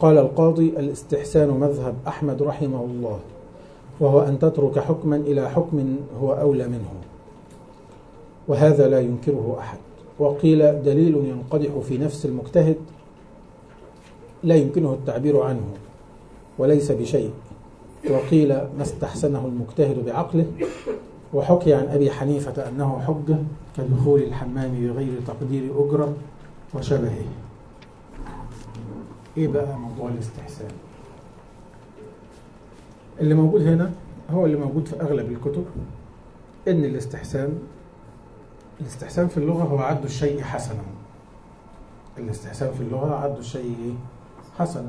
قال القاضي الاستحسان مذهب أحمد رحمه الله وهو أن تترك حكما إلى حكم هو أولى منه وهذا لا ينكره أحد وقيل دليل ينقدح في نفس المجتهد لا يمكنه التعبير عنه وليس بشيء وقيل ما استحسنه المجتهد بعقله وحكي عن أبي حنيفة أنه حجة كدخول الحمام بغير تقدير أجرة وشبهه إيه بقى موضوع الاستحسان اللي موجود هنا هو اللي موجود في أغلب الكتب إن الاستحسان الاستحسان في اللغة هو عد الشيء حسنا الاستحسان في اللغة عد الشيء حسنا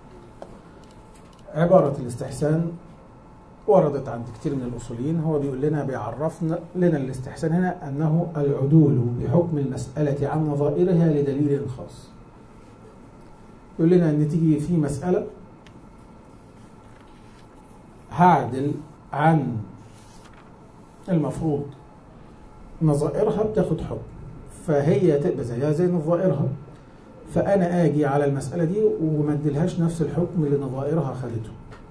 عبارة الاستحسان وردت عند كثير من الأصوليين هو بيقول لنا بيعرفنا لنا الاستحسان هنا أنه العدول بحكم المسألة عن نظائرها لدليل خاص يقول لنا أن تيجي في مسألة هعدل عن المفروض نظائرها بتاخد حكم فهي تبقى زيها زي نظائرها فأنا آجي على المسألة دي وما اديلهاش نفس الحكم اللي نظائرها خدته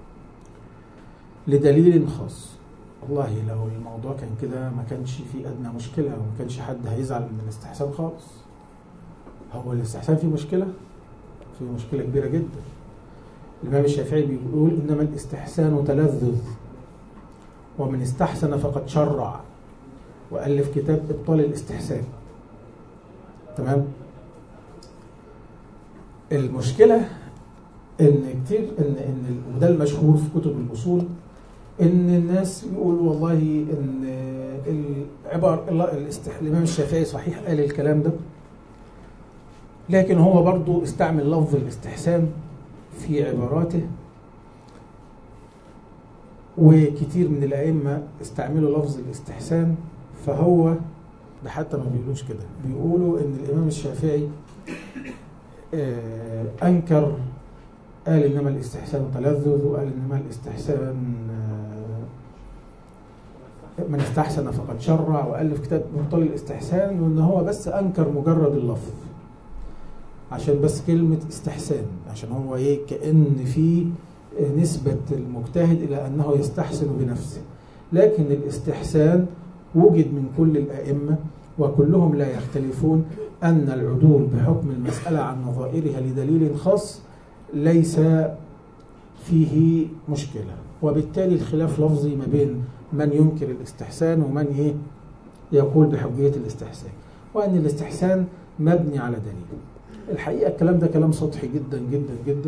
لدليل خاص والله لو الموضوع كان كده ما كانش في أدنى مشكلة وما كانش حد هيزعل من الاستحسان خالص هو الاستحسان فيه مشكلة فيه مشكلة كبيرة جدا الإمام الشافعي بيقول إنما الاستحسان تلذذ ومن استحسن فقد شرع وألف كتاب إبطال الاستحسان تمام المشكلة إن كتير إن إن وده المشهور في كتب الأصول إن الناس يقولوا والله إن العبارة الاستح... الإمام الشافعي صحيح قال الكلام ده لكن هو برضو استعمل لفظ الاستحسان في عباراته وكتير من الأئمة استعملوا لفظ الاستحسان فهو ده حتى ما بيقولوش كده بيقولوا ان الامام الشافعي انكر قال انما الاستحسان تلذذ وقال انما الاستحسان من استحسن فقد شرع والف كتاب مبطل الاستحسان وان هو بس انكر مجرد اللفظ عشان بس كلمه استحسان عشان هو ايه كان في نسبه المجتهد الى انه يستحسن بنفسه لكن الاستحسان وجد من كل الأئمة وكلهم لا يختلفون أن العدول بحكم المسألة عن نظائرها لدليل خاص ليس فيه مشكلة وبالتالي الخلاف لفظي ما بين من ينكر الاستحسان ومن إيه يقول بحجية الاستحسان وأن الاستحسان مبني على دليل الحقيقة الكلام ده كلام سطحي جدا جدا جدا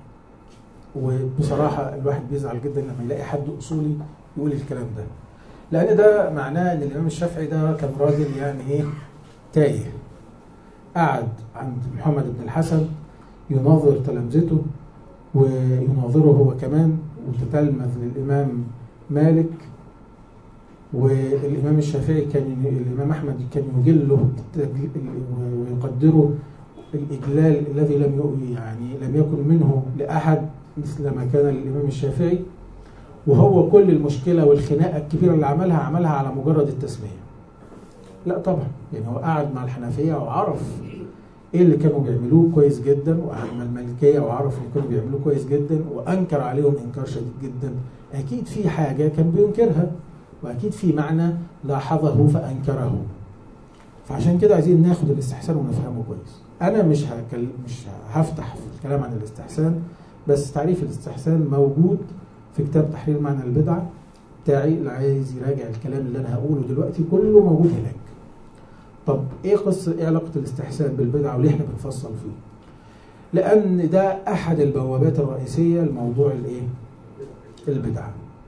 وبصراحة الواحد بيزعل جدا لما يلاقي حد أصولي يقول الكلام ده لان ده معناه ان الامام الشافعي ده كان راجل يعني ايه تايه قعد عند محمد بن الحسن يناظر تلامذته ويناظره هو كمان وتتلمذ للامام مالك والامام الشافعي كان الامام احمد كان يجله ويقدره الاجلال الذي لم يعني لم يكن منه لاحد مثل ما كان للامام الشافعي وهو كل المشكلة والخناقة الكبيرة اللي عملها عملها على مجرد التسمية لا طبعا يعني هو قعد مع الحنفية وعرف ايه اللي كانوا بيعملوه كويس جدا وقعد مع المالكية وعرف اللي كانوا بيعملوه كويس جدا وانكر عليهم انكار شديد جدا اكيد في حاجة كان بينكرها واكيد في معنى لاحظه فانكره فعشان كده عايزين ناخد الاستحسان ونفهمه كويس انا مش هكل... مش هفتح في الكلام عن الاستحسان بس تعريف الاستحسان موجود في كتاب تحرير معنى البدعة بتاعي اللي عايز يراجع الكلام اللي انا هقوله دلوقتي كله موجود هناك طب ايه قصة ايه علاقة الاستحسان بالبدعة وليه احنا بنفصل فيه لان ده احد البوابات الرئيسية لموضوع الايه البدعة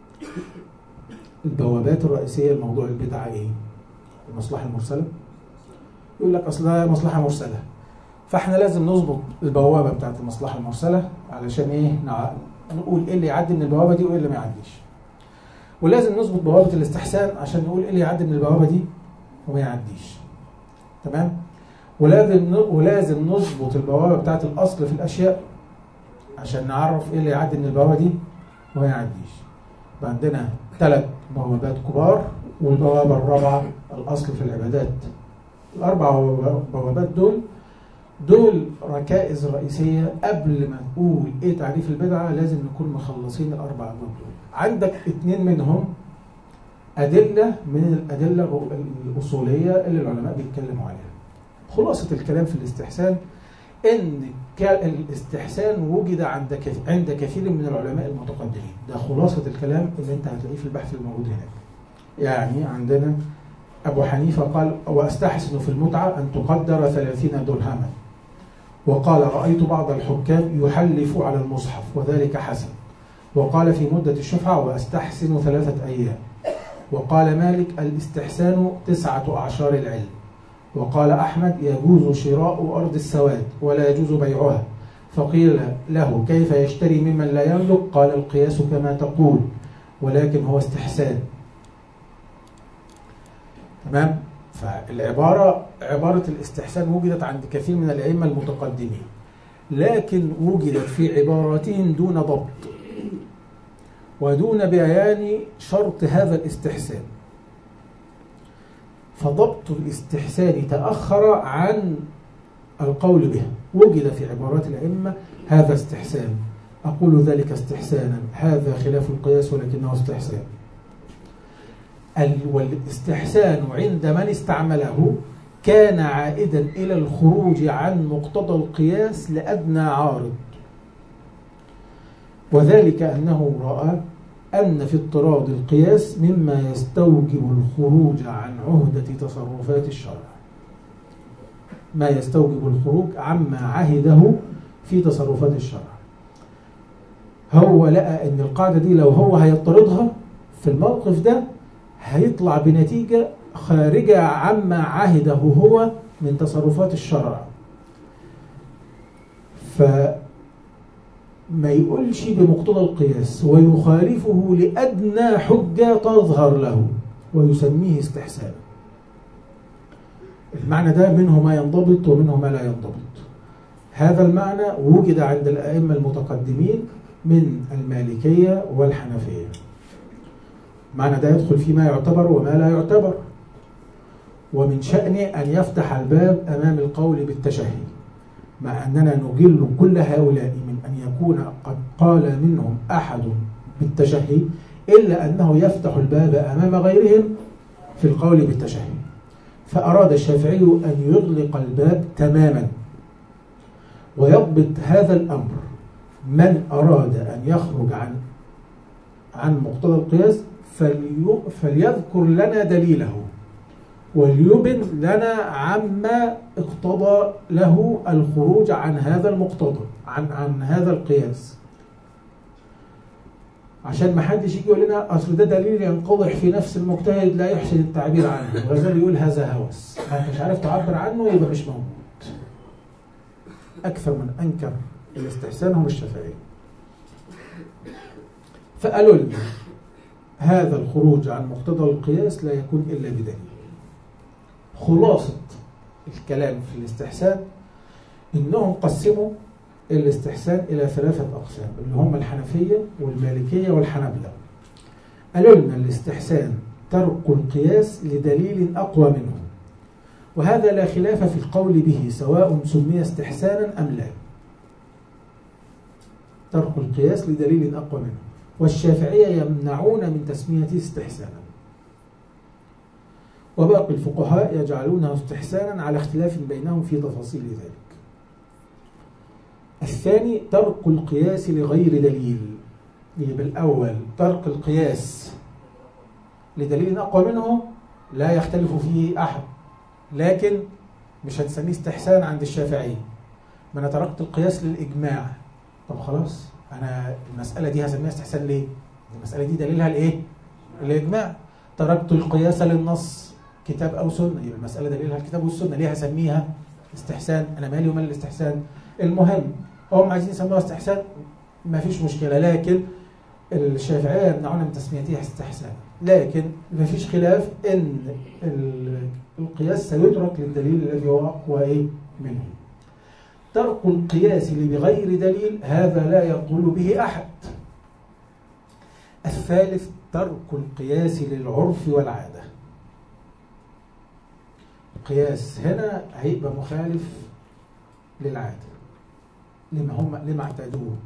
البوابات الرئيسية لموضوع البدعة ايه المصلحة المرسلة يقول لك اصلها مصلحة مرسلة فاحنا لازم نظبط البوابة بتاعت المصلحة المرسلة علشان ايه نقول ايه اللي يعدي من البوابه دي وايه اللي ما يعديش ولازم نظبط بوابه الاستحسان عشان نقول ايه اللي يعدي من البوابه دي وما يعديش تمام ولازم ولازم نظبط البوابه بتاعه الاصل في الاشياء عشان نعرف ايه اللي يعدي من البوابه دي وما يعديش عندنا ثلاث بوابات كبار والبوابه الرابعه الاصل في العبادات الاربع بوابات دول دول ركائز رئيسية قبل ما نقول ايه تعريف البدعة لازم نكون مخلصين الأربع أبواب دول عندك اتنين منهم أدلة من الأدلة الأصولية اللي العلماء بيتكلموا عليها خلاصة الكلام في الاستحسان ان الاستحسان وجد عند عند كثير من العلماء المتقدمين ده خلاصة الكلام اللي انت هتلاقيه في البحث الموجود هناك يعني عندنا أبو حنيفة قال وأستحسن في المتعة أن تقدر ثلاثين درهما وقال رأيت بعض الحكام يحلف على المصحف وذلك حسن وقال في مدة الشفعة وأستحسن ثلاثة أيام وقال مالك الاستحسان تسعة أعشار العلم وقال أحمد يجوز شراء أرض السواد ولا يجوز بيعها فقيل له كيف يشتري ممن لا يملك قال القياس كما تقول ولكن هو استحسان تمام فالعبارة عبارة الاستحسان وجدت عند كثير من الأئمة المتقدمين لكن وجدت في عباراتهم دون ضبط ودون بيان شرط هذا الاستحسان فضبط الاستحسان تأخر عن القول به وجد في عبارات الأئمة هذا استحسان أقول ذلك استحسانا هذا خلاف القياس ولكنه استحسان والاستحسان عند من استعمله كان عائدا إلى الخروج عن مقتضى القياس لأدنى عارض وذلك أنه رأى أن في اضطراد القياس مما يستوجب الخروج عن عهدة تصرفات الشرع ما يستوجب الخروج عما عهده في تصرفات الشرع هو لقى أن القاعدة دي لو هو هيطردها في الموقف ده هيطلع بنتيجة خارجة عما عهده هو من تصرفات الشرع فما يقولش بمقتضى القياس ويخالفه لأدنى حجة تظهر له ويسميه استحسانا المعنى ده منه ما ينضبط ومنه ما لا ينضبط هذا المعنى وجد عند الأئمة المتقدمين من المالكية والحنفية معنى ده يدخل فيما يعتبر وما لا يعتبر ومن شأنه أن يفتح الباب أمام القول بالتشهي مع أننا نجل كل هؤلاء من أن يكون قد قال منهم أحد بالتشهي إلا أنه يفتح الباب أمام غيرهم في القول بالتشهي فأراد الشافعي أن يغلق الباب تماما ويضبط هذا الأمر من أراد أن يخرج عن عن مقتضى القياس فليذكر لنا دليله وليبن لنا عما اقتضى له الخروج عن هذا المقتضى عن عن هذا القياس عشان ما حدش يجي يقول لنا اصل ده دليل ينقضح في نفس المجتهد لا يحسن التعبير عنه الغزالي يقول هذا هوس ما مش عارف تعبر عنه يبقى مش موجود اكثر من انكر الاستحسان هم الشافعيه فقالوا لنا هذا الخروج عن مقتضى القياس لا يكون إلا بدليل خلاصة الكلام في الاستحسان إنهم قسموا الاستحسان إلى ثلاثة أقسام اللي هم الحنفية والمالكية والحنبلة قالوا لنا الاستحسان ترك القياس لدليل أقوى منه وهذا لا خلاف في القول به سواء سمي استحسانا أم لا ترك القياس لدليل أقوى منه والشافعية يمنعون من تسميته استحسانا وباقي الفقهاء يجعلونه استحسانا على اختلاف بينهم في تفاصيل ذلك الثاني ترك القياس لغير دليل يبقى الأول ترك القياس لدليل أقوى منه لا يختلف فيه أحد لكن مش هنسميه استحسان عند الشافعية ما أنا تركت القياس للإجماع طب خلاص انا المساله دي هسميها استحسان ليه المساله دي دليلها الايه الاجماع تركت القياس للنص كتاب او سنه يبقى المساله دليلها الكتاب والسنه ليه هسميها استحسان انا مالي ومال الاستحسان المهم هم عايزين يسموها استحسان ما فيش مشكله لكن الشافعيه يمنعون من تسميتها استحسان لكن ما فيش خلاف ان القياس سيترك للدليل الذي هو اقوى ايه منه ترك القياس بغير دليل هذا لا يقول به أحد الثالث ترك القياس للعرف والعادة القياس هنا هيبقى مخالف للعادة لما هم لما اعتادوه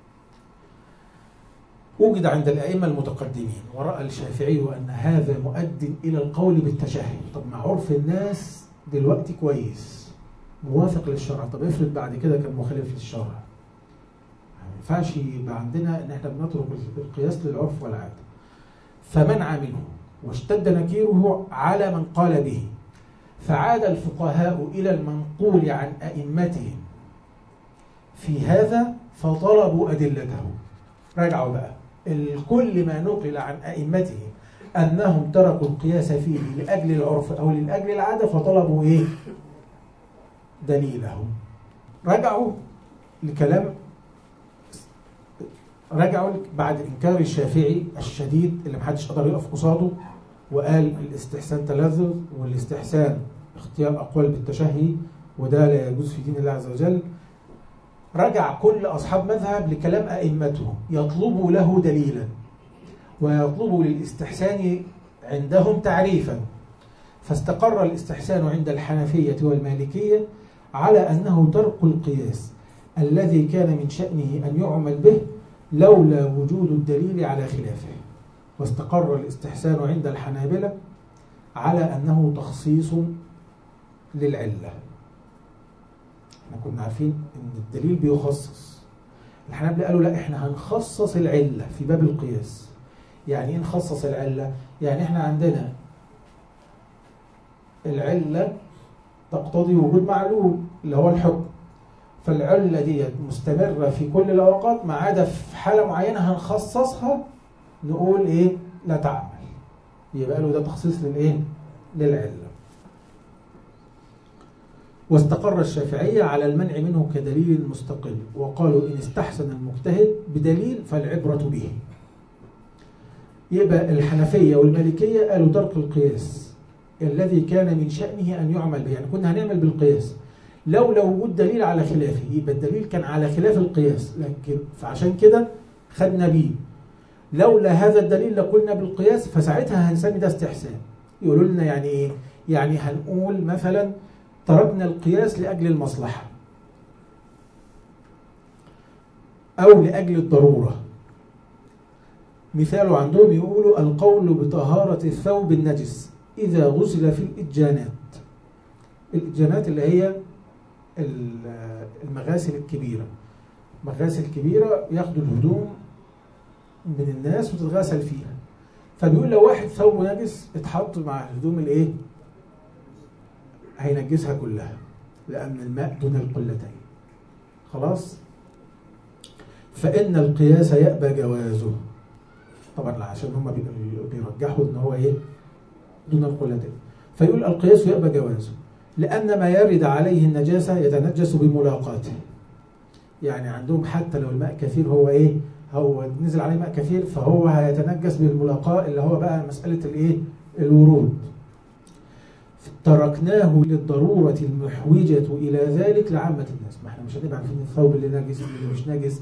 وجد عند الأئمة المتقدمين ورأى الشافعي أن هذا مؤد إلى القول بالتشهي طب مع عرف الناس دلوقتي كويس موافق للشرع طب افرض بعد كده كان مخالف للشرع ما ينفعش يبقى عندنا ان احنا بنترك القياس للعرف والعاده فمنع منه واشتد نكيره على من قال به فعاد الفقهاء الى المنقول عن ائمتهم في هذا فطلبوا ادلته راجعوا بقى كل ما نقل عن ائمتهم انهم تركوا القياس فيه لاجل العرف او لاجل العاده فطلبوا ايه دليلهم رجعوا لكلام رجعوا بعد انكار الشافعي الشديد اللي محدش قدر يقف قصاده وقال الاستحسان تلذذ والاستحسان اختيار اقوال بالتشهي وده لا يجوز في دين الله عز وجل رجع كل اصحاب مذهب لكلام ائمتهم يطلبوا له دليلا ويطلبوا للاستحسان عندهم تعريفا فاستقر الاستحسان عند الحنفيه والمالكيه على أنه ترك القياس الذي كان من شأنه أن يعمل به لولا وجود الدليل على خلافه واستقر الاستحسان عند الحنابلة على أنه تخصيص للعلة احنا كنا عارفين أن الدليل بيخصص الحنابلة قالوا لا احنا هنخصص العلة في باب القياس يعني ايه نخصص العلة؟ يعني احنا عندنا العلة تقتضي وجود معلوم اللي هو الحكم فالعلة دي مستمرة في كل الأوقات ما عدا في حالة معينة هنخصصها نقول إيه لا تعمل يبقى له ده تخصيص للإيه للعلة واستقر الشافعية على المنع منه كدليل مستقل وقالوا إن استحسن المجتهد بدليل فالعبرة به يبقى الحنفية والمالكية قالوا ترك القياس الذي كان من شأنه أن يعمل به يعني كنا هنعمل بالقياس لولا وجود دليل على خلافه يبقى الدليل كان على خلاف القياس لكن فعشان كده خدنا بيه لولا هذا الدليل لقلنا بالقياس فساعتها هنسمي ده استحسان يقولوا لنا يعني ايه يعني هنقول مثلا تركنا القياس لأجل المصلحة أو لأجل الضرورة مثال عندهم يقولوا القول بطهارة الثوب النجس إذا غسل في الإتجانات الإتجانات اللي هي المغاسل الكبيرة مغاسل كبيرة ياخدوا الهدوم من الناس وتتغسل فيها فبيقول لو واحد ثوبه نجس اتحط مع الهدوم الايه هينجسها كلها لأن الماء دون القلتين خلاص فإن القياس يأبى جوازه طبعا عشان هم بيرجحوا ان هو ايه دون القلتين فيقول القياس يأبى جوازه لأن ما يرد عليه النجاسة يتنجس بملاقاته يعني عندهم حتى لو الماء كثير هو ايه هو نزل عليه ماء كثير فهو هيتنجس بالملاقاة اللي هو بقى مسألة الايه الورود تركناه للضرورة المحوجة إلى ذلك لعامة الناس ما احنا مش هنبقى عارفين الثوب اللي نجس اللي مش نجس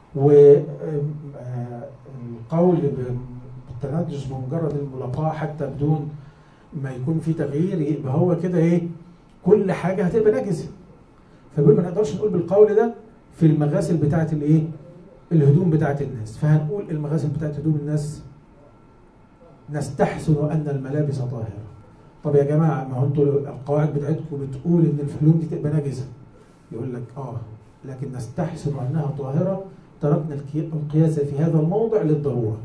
والقول بالتنجس بمجرد الملاقاة حتى بدون ما يكون في تغيير يبقى هو كده ايه كل حاجة هتبقى نجسة فبيقول ما نقدرش نقول بالقول ده في المغاسل بتاعة الايه الهدوم بتاعة الناس فهنقول المغاسل بتاعة هدوم الناس نستحسن أن الملابس طاهرة طب يا جماعة ما هو انتوا القواعد بتاعتكم بتقول ان الهدوم دي تبقى نجسة يقول لك اه لكن نستحسن أنها طاهرة تركنا القياس في هذا الموضع للضرورة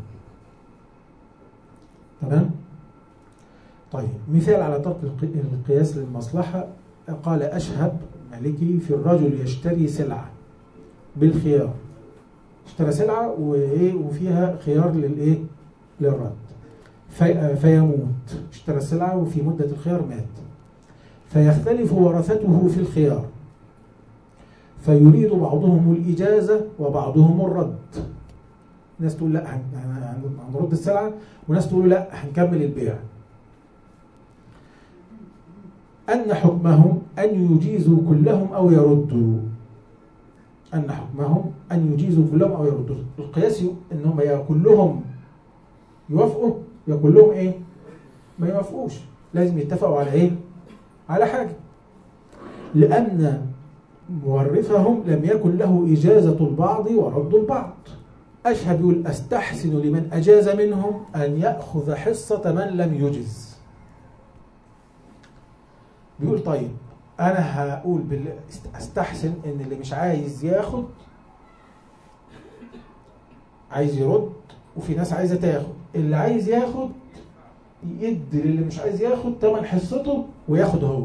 تمام طيب مثال على ترك القياس للمصلحة قال أشهب مالكي في الرجل يشتري سلعة بالخيار اشترى سلعة وإيه وفيها خيار للإيه للرد في فيموت اشترى السلعة وفي مدة الخيار مات فيختلف ورثته في الخيار فيريد بعضهم الإجازة وبعضهم الرد ناس تقول لا هنرد السلعة وناس تقول لا هنكمل البيع أن حكمهم أن يجيزوا كلهم أو يردوا أن حكمهم أن يجيزوا كلهم أو يردوا القياس أنهم يا كلهم يوافقوا يا كلهم إيه ما يوافقوش لازم يتفقوا على إيه على حاجة لأن مورثهم لم يكن له إجازة البعض ورد البعض أشهد يقول أستحسن لمن أجاز منهم أن يأخذ حصة من لم يجز بيقول طيب أنا هقول بال... أستحسن إن اللي مش عايز ياخد عايز يرد وفي ناس عايزة تاخد اللي عايز ياخد يدي للي مش عايز ياخد تمن حصته وياخد هو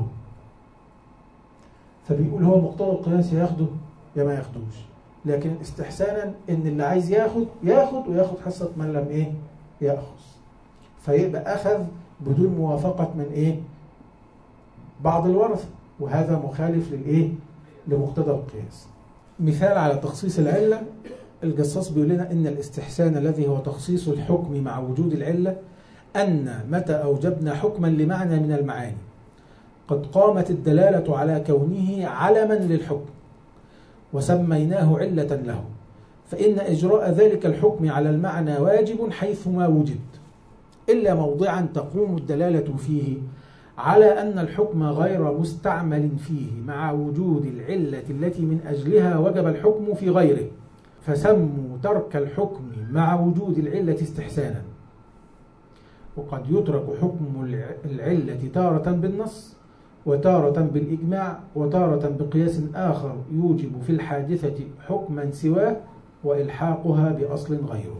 فبيقول هو مقتضى القياس ياخده يا ما ياخدوش لكن استحسانا ان اللي عايز ياخد ياخد وياخد حصة من لم ايه ياخذ فيبقى اخذ بدون موافقة من ايه بعض الورثة وهذا مخالف للايه لمقتضى القياس مثال على تخصيص العلة الجصاص بيقول لنا ان الاستحسان الذي هو تخصيص الحكم مع وجود العلة أن متى أوجبنا حكما لمعنى من المعاني قد قامت الدلالة على كونه علما للحكم وسميناه علة له فإن إجراء ذلك الحكم على المعنى واجب حيثما وجد إلا موضعا تقوم الدلالة فيه على أن الحكم غير مستعمل فيه مع وجود العلة التي من أجلها وجب الحكم في غيره فسموا ترك الحكم مع وجود العلة استحسانا وقد يترك حكم العلة تارة بالنص وتارة بالإجماع وتارة بقياس آخر يوجب في الحادثة حكما سواه وإلحاقها بأصل غيره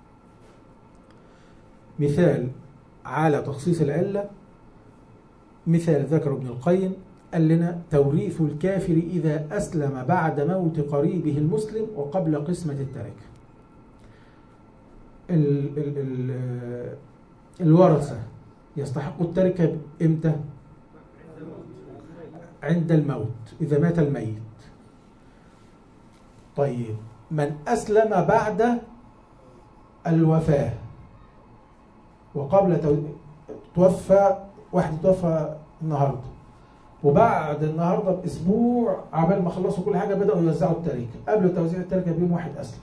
مثال على تخصيص العلة مثال ذكر ابن القيم قال لنا توريث الكافر إذا أسلم بعد موت قريبه المسلم وقبل قسمة التركة ال ال ال الورثة يستحقوا التركة إمتى؟ عند الموت إذا مات الميت طيب من أسلم بعد الوفاة وقبل توفى واحد توفى النهاردة وبعد النهاردة بأسبوع عبال ما خلصوا كل حاجة بدأوا يوزعوا التركة قبل توزيع التركة بيوم واحد أسلم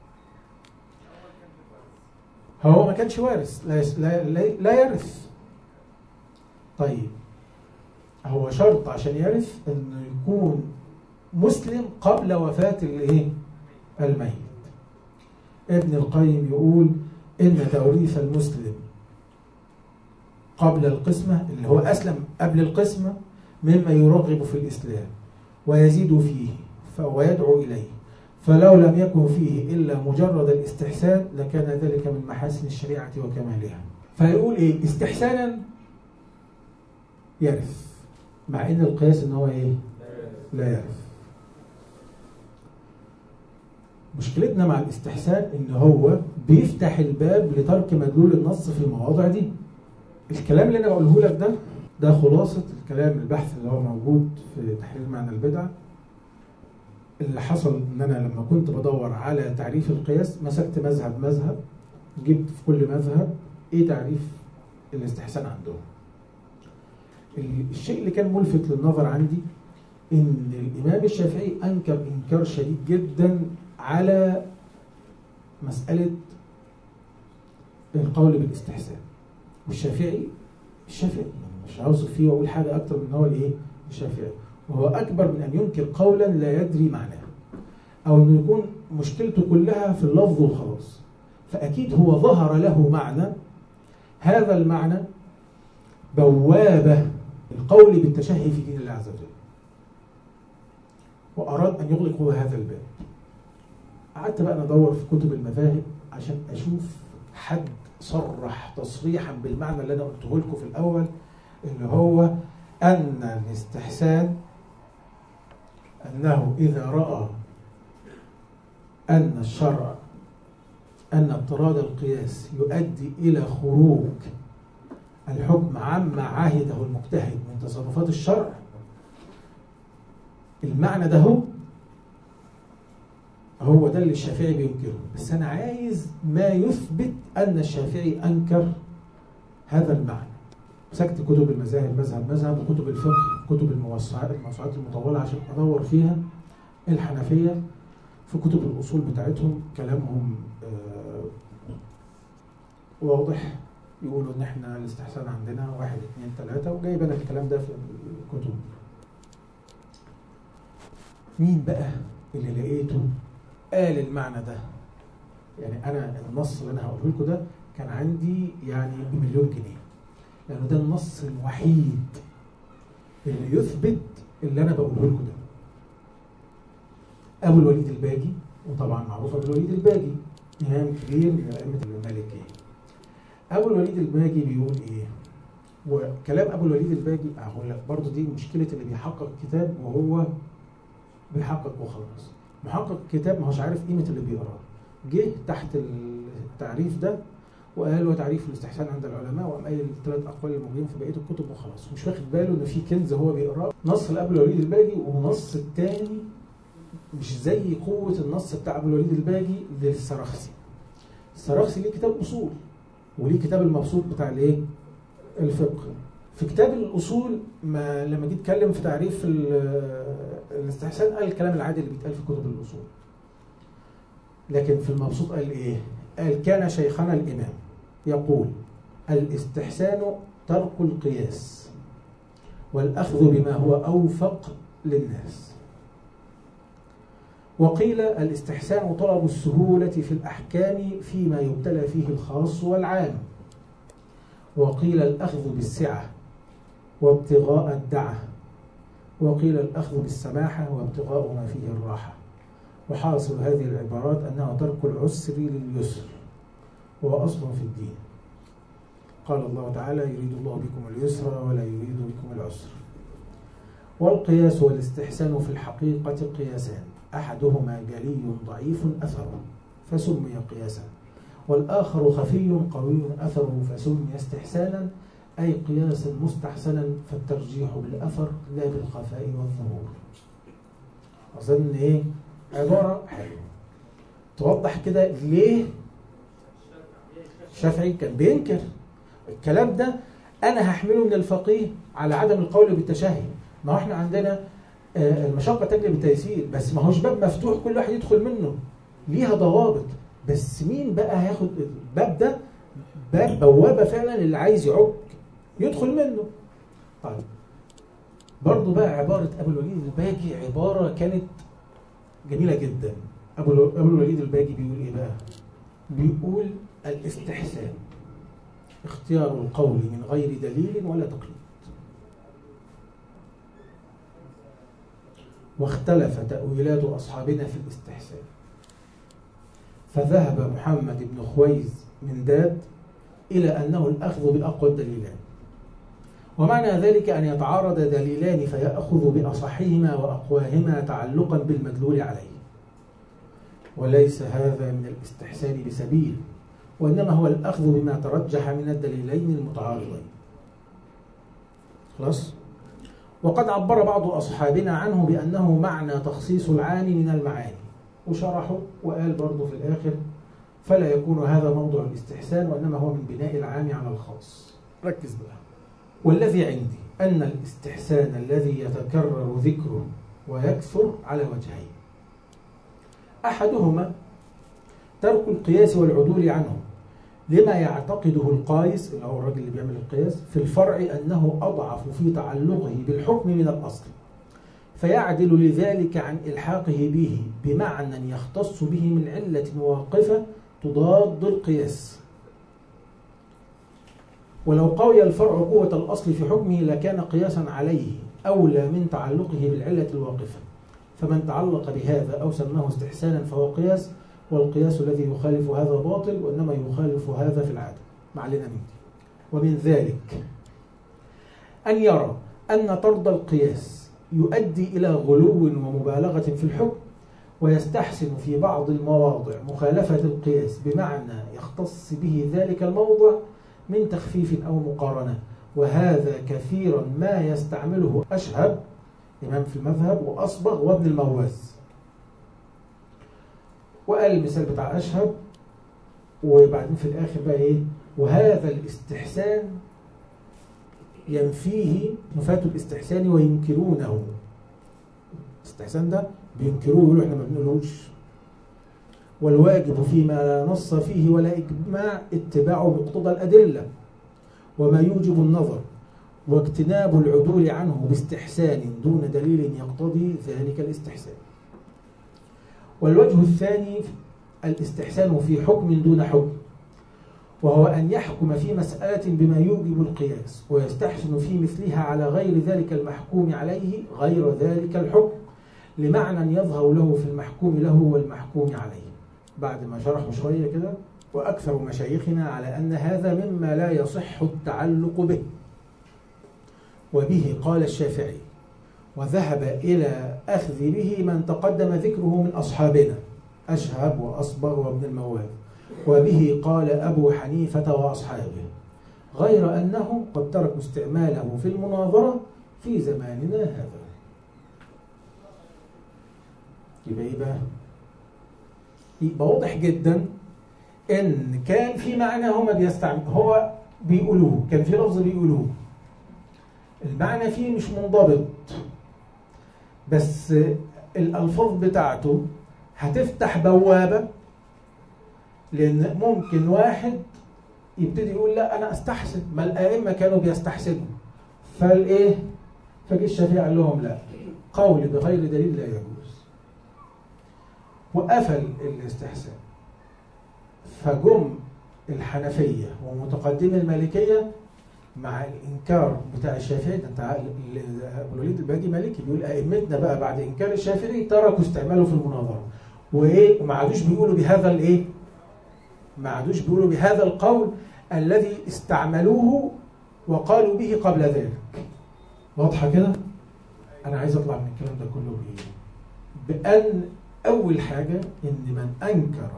هو ما كانش وارث لا, لا, لا يرث طيب هو شرط عشان يرث انه يكون مسلم قبل وفاة الايه الميت ابن القيم يقول ان توريث المسلم قبل القسمة اللي هو أسلم قبل القسمة مما يرغب في الإسلام ويزيد فيه فهو يدعو إليه فلو لم يكن فيه إلا مجرد الاستحسان لكان ذلك من محاسن الشريعة وكمالها فيقول إيه استحسانا يرث مع إن القياس إن هو إيه لا يرث مشكلتنا مع الاستحسان إن هو بيفتح الباب لترك مدلول النص في المواضع دي الكلام اللي أنا بقوله لك ده ده خلاصة الكلام البحث اللي هو موجود في تحرير معنى البدعة اللي حصل ان انا لما كنت بدور على تعريف القياس مسكت مذهب مذهب جبت في كل مذهب ايه تعريف الاستحسان عندهم الشيء اللي كان ملفت للنظر عندي ان الامام الشافعي انكر انكار شديد جدا على مسألة القول بالاستحسان والشافعي الشافعي مش عاوز فيه واقول حاجة اكتر من هو الايه الشافعي وهو أكبر من أن ينكر قولا لا يدري معناه أو أنه يكون مشكلته كلها في اللفظ وخلاص فأكيد هو ظهر له معنى هذا المعنى بوابة القول بالتشهي في دين الله عز وجل وأراد أن يغلق هذا الباب قعدت بقى ندور في كتب المذاهب عشان أشوف حد صرح تصريحا بالمعنى اللي أنا قلته لكم في الأول اللي هو أن الاستحسان أنه إذا رأى أن الشرع أن اضطراد القياس يؤدي إلى خروج الحكم عما عاهده المجتهد من تصرفات الشرع المعنى ده هو هو ده اللي الشافعي بينكره بس أنا عايز ما يثبت أن الشافعي أنكر هذا المعنى مسكت كتب المذاهب مذهب مذهب وكتب الفقه كتب الموسوعات الموسوعات المطولة عشان أدور فيها الحنفية في كتب الأصول بتاعتهم كلامهم آه واضح يقولوا إن إحنا الاستحسان عندنا واحد اثنين ثلاثة وجايب أنا الكلام ده في الكتب مين بقى اللي لقيته قال المعنى ده يعني انا النص اللي انا هقوله لكم ده كان عندي يعني بمليون جنيه لانه ده النص الوحيد اللي يثبت اللي انا بقوله لكم ده ابو الوليد الباجي وطبعا معروف ابو الوليد الباجي امام كبير من ائمه المالكيه ابو الوليد الباجي بيقول ايه وكلام ابو الوليد الباجي هقول لك برضه دي مشكله اللي بيحقق كتاب وهو بيحقق وخلاص محقق كتاب ما هوش عارف قيمه اللي بيقراه جه تحت التعريف ده وقال وتعريف الاستحسان عند العلماء وقام قايل الثلاث اقوال الموجودين في بقيه الكتب وخلاص مش واخد باله ان في كنز هو بيقراه نص لابو الوليد الباجي ونص الثاني مش زي قوه النص بتاع ابو الوليد الباجي للسرخسي السرخسي ليه كتاب اصول وليه كتاب المبسوط بتاع الايه الفقه في كتاب الاصول ما لما جيت اتكلم في تعريف الاستحسان قال الكلام العادي اللي بيتقال في كتب الاصول لكن في المبسوط قال ايه قال كان شيخنا الامام يقول الاستحسان ترك القياس والاخذ بما هو اوفق للناس وقيل الاستحسان طلب السهولة في الأحكام فيما يبتلى فيه الخاص والعام وقيل الأخذ بالسعة وابتغاء الدعة وقيل الأخذ بالسماحة وابتغاء ما فيه الراحة وحاصل هذه العبارات أنه ترك العسر لليسر وهو أصل في الدين قال الله تعالى يريد الله بكم اليسر ولا يريد بكم العسر والقياس والاستحسان في الحقيقة قياسان أحدهما جلي ضعيف أثره فسمي قياسا والآخر خفي قوي أثره فسمي استحسانا أي قياسا مستحسنا فالترجيح بالأثر لا بالخفاء والظهور أظن إيه عبارة حلوة توضح كده ليه الشافعي كان بينكر الكلام ده أنا هحمله من الفقيه على عدم القول بالتشهي ما هو احنا عندنا المشقة تجلب التيسير بس ما هوش باب مفتوح كل واحد يدخل منه ليها ضوابط بس مين بقى هياخد الباب ده باب بوابة فعلا اللي عايز يعك يدخل منه طيب برضه بقى عبارة أبو الوليد الباجي عبارة كانت جميلة جدا أبو أبو الوليد الباجي بيقول إيه بقى؟ بيقول الاستحسان اختيار القول من غير دليل ولا تقليد واختلف تأويلات أصحابنا في الاستحسان فذهب محمد بن خويز من داد إلى أنه الأخذ بأقوى الدليلان ومعنى ذلك أن يتعارض دليلان فيأخذ بأصحهما وأقواهما تعلقا بالمدلول عليه وليس هذا من الاستحسان بسبيل وإنما هو الأخذ بما ترجح من الدليلين المتعارضين خلاص؟ وقد عبر بعض أصحابنا عنه بأنه معنى تخصيص العام من المعاني وشرحه وقال برضه في الآخر فلا يكون هذا موضع الاستحسان وإنما هو من بناء العام على الخاص ركز بقى والذي عندي أن الاستحسان الذي يتكرر ذكره ويكثر على وجهين أحدهما ترك القياس والعدول عنه لما يعتقده القايس اللي هو الراجل اللي بيعمل القياس في الفرع أنه أضعف في تعلقه بالحكم من الأصل فيعدل لذلك عن إلحاقه به بمعنى يختص به من علة واقفة تضاد القياس ولو قوي الفرع قوة الأصل في حكمه لكان قياسا عليه أولى من تعلقه بالعلة الواقفة فمن تعلق بهذا أو سماه استحسانا فهو قياس والقياس الذي يخالف هذا باطل وإنما يخالف هذا في العادة ما علينا منه ومن ذلك أن يرى أن طرد القياس يؤدي إلى غلو ومبالغة في الحكم ويستحسن في بعض المواضع مخالفة القياس بمعنى يختص به ذلك الموضع من تخفيف أو مقارنة وهذا كثيرا ما يستعمله أشهب إمام في المذهب وأصبغ وابن المواز وقال المثال بتاع أشهب وبعدين في الآخر بقى إيه وهذا الاستحسان ينفيه نفاة الاستحسان وينكرونه الاستحسان ده بينكروه يقولوا احنا ما بنقولوش والواجب فيما لا نص فيه ولا إجماع اتباع مقتضى الأدلة وما يوجب النظر واجتناب العدول عنه باستحسان دون دليل يقتضي ذلك الاستحسان والوجه الثاني الاستحسان في حكم دون حكم وهو أن يحكم في مسألة بما يوجب القياس ويستحسن في مثلها على غير ذلك المحكوم عليه غير ذلك الحكم لمعنى يظهر له في المحكوم له والمحكوم عليه بعد ما شرحوا شوية كده وأكثر مشايخنا على أن هذا مما لا يصح التعلق به وبه قال الشافعي وذهب إلى أخذ به من تقدم ذكره من أصحابنا أشهب وأصبغ وابن المواب وبه قال أبو حنيفة وأصحابه غير أنه قد تركوا استعماله في المناظرة في زماننا هذا يبقى إيه بقى؟ يبقى واضح جدا إن كان في معنى هما بيستعمل هو بيقولوه كان في لفظ بيقولوه المعنى فيه مش منضبط بس الألفاظ بتاعته هتفتح بوابة لأن ممكن واحد يبتدي يقول لا أنا أستحسن ما الأئمة كانوا بيستحسنوا فالإيه؟ فجه الشافعي قال لهم لا قول بغير دليل لا يجوز وقفل الاستحسان فجم الحنفية ومتقدمي المالكية مع الإنكار بتاع الشافعي ده انت أبو الوليد الباجي مالكي بيقول أئمتنا بقى بعد إنكار الشافعي تركوا استعماله في المناظرة وإيه وما عادوش بيقولوا بهذا الإيه ما عادوش بيقولوا بهذا القول الذي استعملوه وقالوا به قبل ذلك واضحة كده أنا عايز أطلع من الكلام ده كله بإيه بأن أول حاجة إن من أنكر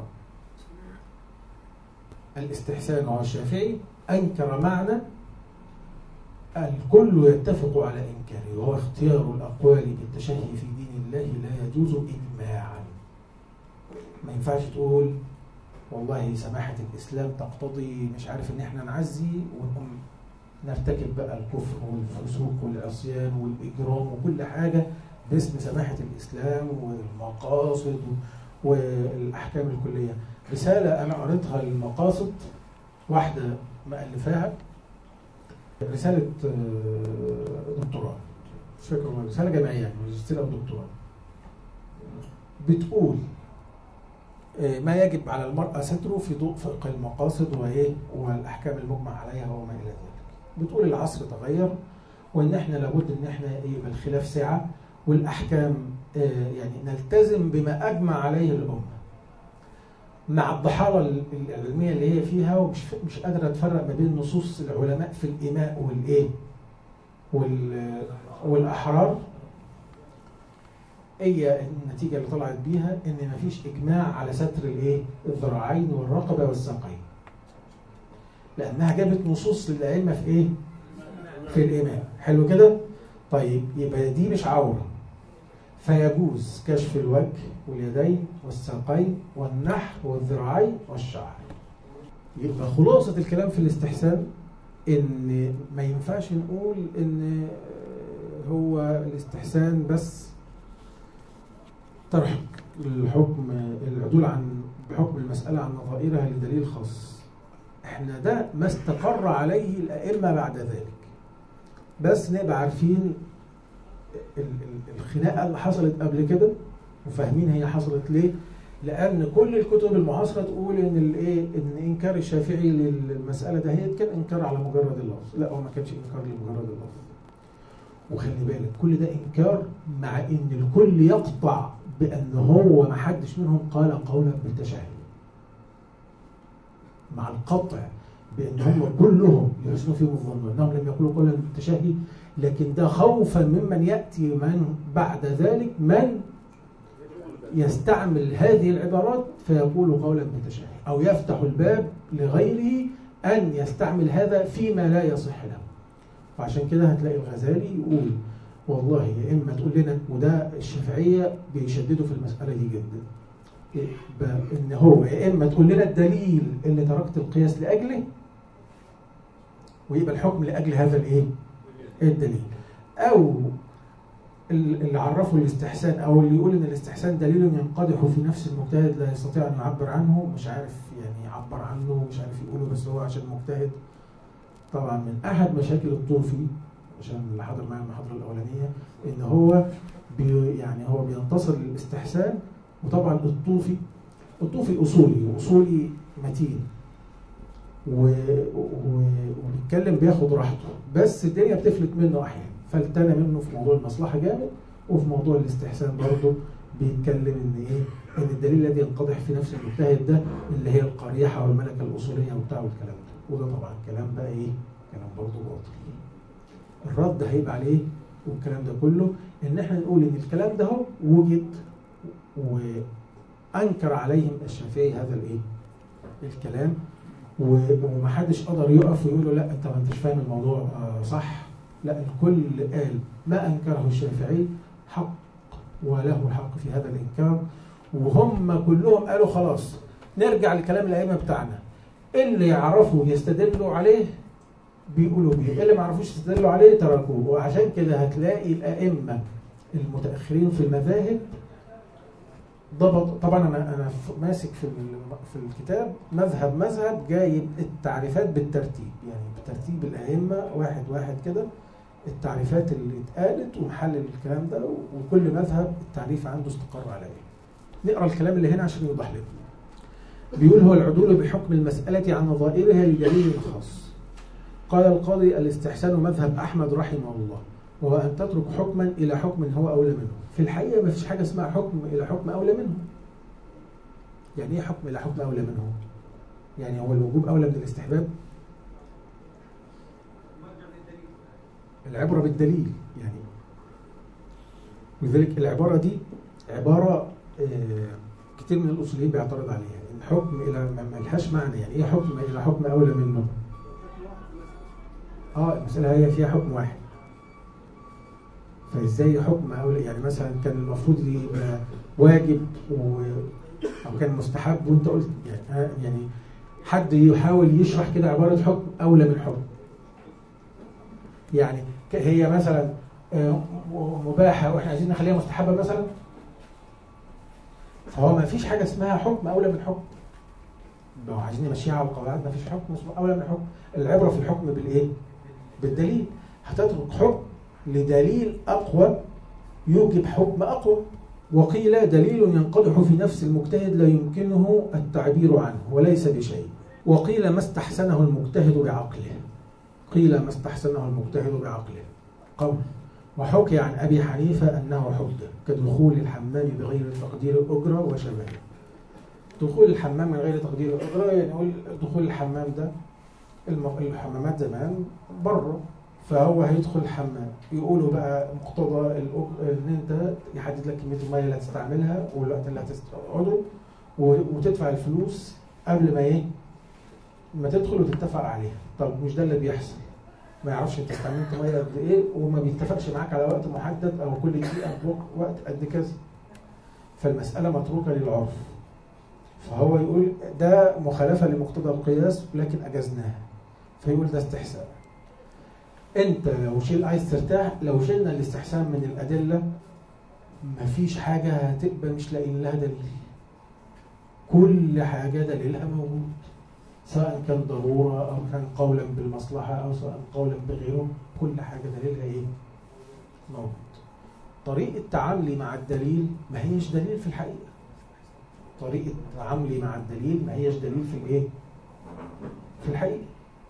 الاستحسان على الشافعي أنكر معنى الكل يتفق على إنكاره وهو اختيار الأقوال بالتشهي في دين الله لا يجوز إجماعا ما ينفعش تقول والله سماحة الإسلام تقتضي مش عارف إن إحنا نعزي ونقوم نرتكب بقى الكفر والفسوق والعصيان والإجرام وكل حاجة باسم سماحة الإسلام والمقاصد والأحكام الكلية رسالة أنا قريتها للمقاصد واحدة مألفاها رسالة دكتوراه مش فاكر رسالة جامعية يعني ماجستير أو دكتوراه بتقول ما يجب على المرأة ستره في ضوء فقه المقاصد وإيه والأحكام المجمع عليها وما إلى ذلك. بتقول العصر تغير وإن إحنا لابد إن إحنا يبقى الخلاف سعة والأحكام يعني نلتزم بما أجمع عليه الأمة. مع الضحالة العلمية اللي هي فيها ومش مش قادرة تفرق ما بين نصوص العلماء في الإيماء والإيه؟ والأحرار هي النتيجة اللي طلعت بيها إن مفيش إجماع على ستر الإيه؟ الذراعين والرقبة والساقين. لأنها جابت نصوص للأئمة في إيه؟ في الإمام، حلو كده؟ طيب يبقى دي مش عورة. فيجوز كشف الوجه واليدين والساقين والنحر والذراعين والشعر. يبقى خلاصة الكلام في الاستحسان إن ما ينفعش نقول إن هو الاستحسان بس ترك الحكم العدول عن بحكم المسألة عن نظائرها لدليل خاص احنا ده ما استقر عليه الأئمة بعد ذلك بس نبقى عارفين الخناقة اللي حصلت قبل كده وفاهمين هي حصلت ليه لأن كل الكتب المعاصرة تقول إن الإيه إن إنكار الشافعي للمسألة ده هي كان إنكار على مجرد اللفظ، لا هو ما كانش إنكار لمجرد اللفظ. وخلي بالك كل ده إنكار مع إن الكل يقطع بأن هو ما حدش منهم قال قولا بالتشهي مع القطع بأن هم كلهم يحسنوا فيهم الظن أنهم لم يقولوا قولا بالتشهي لكن ده خوفا ممن يأتي من بعد ذلك من يستعمل هذه العبارات فيقول قولا بالتشهي أو يفتح الباب لغيره أن يستعمل هذا فيما لا يصح له وعشان كده هتلاقي الغزالي يقول والله يا اما تقول لنا وده الشافعيه بيشددوا في المساله دي جدا ان هو يا اما تقول لنا الدليل اللي تركت القياس لاجله ويبقى الحكم لاجل هذا الايه؟ الدليل او اللي عرفوا الاستحسان او اللي يقول ان الاستحسان دليل ينقدح في نفس المجتهد لا يستطيع ان يعبر عنه مش عارف يعني يعبر عنه مش عارف يقوله بس هو عشان مجتهد طبعا من احد مشاكل الطوفي عشان اللي حضر معايا المحاضره الاولانيه ان هو بي يعني هو بينتصر للاستحسان وطبعا الطوفي الطوفي اصولي واصولي متين و... و... وبيتكلم بياخد راحته بس الدنيا بتفلت منه احيانا فلتنا منه في موضوع المصلحه جامد وفي موضوع الاستحسان برضه بيتكلم ان ايه ان الدليل الذي ينقضح في نفس المجتهد ده اللي هي القريحه والملكه الاصوليه وبتاع والكلام ده وده طبعا كلام بقى ايه كلام برضه باطل الرد هيبقى عليه والكلام ده كله ان احنا نقول ان الكلام ده هو وجد وانكر عليهم الشافعي هذا الايه الكلام ومحدش قدر يقف ويقول له لا انت ما انتش فاهم الموضوع آه صح لا الكل قال ما انكره الشافعي حق وله الحق في هذا الانكار وهم كلهم قالوا خلاص نرجع لكلام الائمه بتاعنا اللي يعرفوا يستدلوا عليه بيقولوا بيه اللي ما يعرفوش يستدلوا عليه تركوه وعشان كده هتلاقي الائمه المتاخرين في المذاهب ضبط طبعا انا انا ماسك في في الكتاب مذهب مذهب جايب التعريفات بالترتيب يعني بترتيب الائمه واحد واحد كده التعريفات اللي اتقالت ومحلل الكلام ده وكل مذهب التعريف عنده استقر على ايه. نقرا الكلام اللي هنا عشان يوضح لنا. بيقول هو العدول بحكم المسألة عن نظائرها لدليل خاص. قال القاضي الاستحسان مذهب أحمد رحمه الله وهو أن تترك حكما إلى حكم هو أولى منه. في الحقيقة ما فيش حاجة اسمها حكم إلى حكم أولى منه. يعني إيه حكم إلى حكم أولى منه؟ يعني هو الوجوب أولى من الاستحباب؟ العبرة بالدليل يعني ولذلك العبارة دي عبارة كتير من الأصوليين بيعترض عليها الحكم إلى ما لهاش معنى يعني إيه حكم إلى حكم أولى منه اه المسألة هي فيها حكم واحد فازاي حكم أولى يعني مثلا كان المفروض يبقى واجب و أو كان مستحب وأنت قلت يعني, يعني حد يحاول يشرح كده عبارة حكم أولى من حكم يعني هي مثلا مباحه واحنا عايزين نخليها مستحبه مثلا فهو ما فيش حاجه اسمها حكم اولى من حكم لو عايزين نمشيها على القواعد ما فيش حكم اسمه اولى من حكم العبره في الحكم بالايه بالدليل هتترك حكم لدليل اقوى يوجب حكم اقوى وقيل دليل ينقدح في نفس المجتهد لا يمكنه التعبير عنه وليس بشيء وقيل ما استحسنه المجتهد بعقله قيل ما استحسنه المجتهد بعقله قول وحكي عن أبي حنيفة أنه حد كدخول الحمام بغير تقدير الأجرة وشبهه دخول الحمام من غير تقدير الأجرة يعني نقول دخول الحمام ده الحمامات زمان بره فهو هيدخل الحمام يقولوا بقى مقتضى ان انت يحدد لك كميه الميه اللي هتستعملها والوقت اللي هتقعده وتدفع الفلوس قبل ما ايه ما تدخل وتتفق عليها طب مش ده اللي بيحصل ما يعرفش انت استعملت ميه قد ايه وما بيتفقش معاك على وقت محدد او كل دقيقه وقت قد كذا فالمساله متروكه للعرف فهو يقول ده مخالفه لمقتضى القياس لكن اجزناها فيقول ده استحسان انت لو شيل عايز ترتاح لو شلنا الاستحسان من الادله مفيش حاجه هتبقى مش لاقيين لها دليل كل حاجه دليلها موجود سواء كان ضرورة أو كان قولا بالمصلحة أو سواء قولا بغيره كل حاجة دليلها إيه؟ موجود طريقة تعاملي مع الدليل ما هيش دليل في الحقيقة طريقة تعاملي مع الدليل ما هيش دليل في الإيه؟ في الحقيقة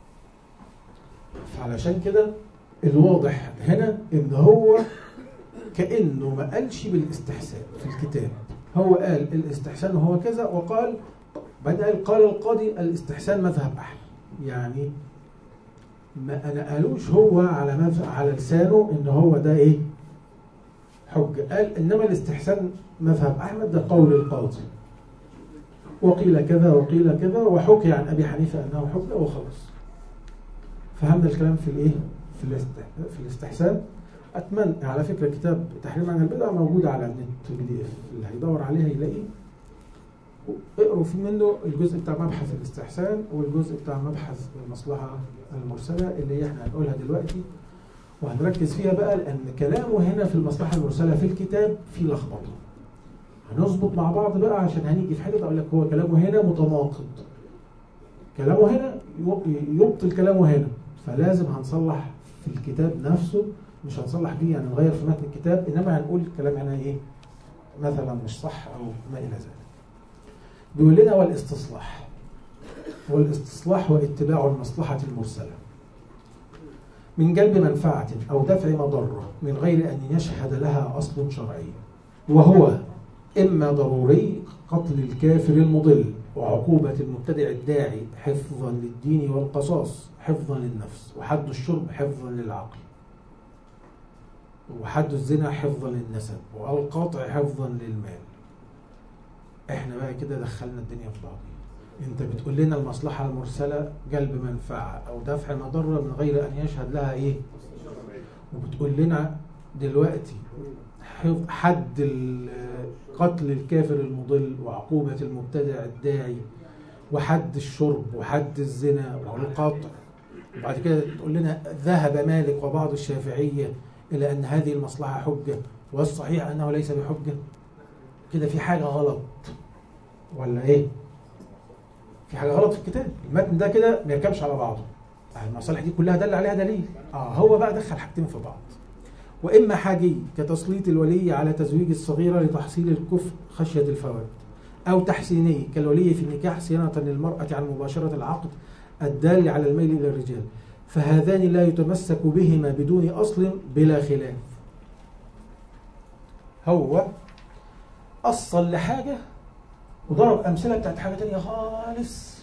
فعلشان كده الواضح هنا إن هو كأنه ما قالش بالاستحسان في الكتاب هو قال الاستحسان هو كذا وقال بعدين قال القاضي الاستحسان مذهب احمد يعني ما انا قالوش هو على مذهب على لسانه ان هو ده ايه حجه قال انما الاستحسان مذهب احمد ده قول القاضي وقيل كذا وقيل كذا وحكي عن ابي حنيفه انه حجه وخلاص فهمنا الكلام في الايه في في الاستحسان اتمنى على فكره كتاب تحريم عن البدع موجود على النت بي دي اف اللي هيدور عليه هيلاقيه اقروا في منه الجزء بتاع مبحث الاستحسان والجزء بتاع مبحث المصلحة المرسلة اللي احنا هنقولها دلوقتي وهنركز فيها بقى لأن كلامه هنا في المصلحة المرسلة في الكتاب في لخبطة هنظبط مع بعض بقى عشان هنيجي في حتة أقول لك هو كلامه هنا متناقض كلامه هنا يبطل كلامه هنا فلازم هنصلح في الكتاب نفسه مش هنصلح بيه يعني نغير في متن الكتاب انما هنقول الكلام هنا ايه مثلا مش صح او ما الى ذلك بيقول لنا والاستصلاح والاستصلاح هو اتباع المصلحة المرسلة من جلب منفعة أو دفع مضرة من غير أن يشهد لها أصل شرعي وهو إما ضروري قتل الكافر المضل وعقوبة المبتدع الداعي حفظا للدين والقصاص حفظا للنفس وحد الشرب حفظا للعقل وحد الزنا حفظا للنسب والقطع حفظا للمال احنا بقى كده دخلنا الدنيا في بعض انت بتقول لنا المصلحة المرسلة جلب منفعة او دفع مضرة من غير ان يشهد لها ايه وبتقول لنا دلوقتي حد قتل الكافر المضل وعقوبة المبتدع الداعي وحد الشرب وحد الزنا والقطع وبعد كده تقول لنا ذهب مالك وبعض الشافعية إلى أن هذه المصلحة حجة والصحيح أنه ليس بحجة كده في حاجة غلط ولا إيه؟ في حاجة غلط في الكتاب المتن ده كده ما يركبش على بعضه المصالح دي كلها دل عليها دليل اه هو بقى دخل حاجتين في بعض وإما حاجي كتسليط الولي على تزويج الصغيرة لتحصيل الكفء خشية الفوات أو تحسيني كالولي في النكاح صيانة للمرأة عن مباشرة العقد الدال على الميل إلى الرجال فهذان لا يتمسك بهما بدون أصل بلا خلاف هو أصل لحاجة وضرب أمثلة بتاعت حاجة تانية خالص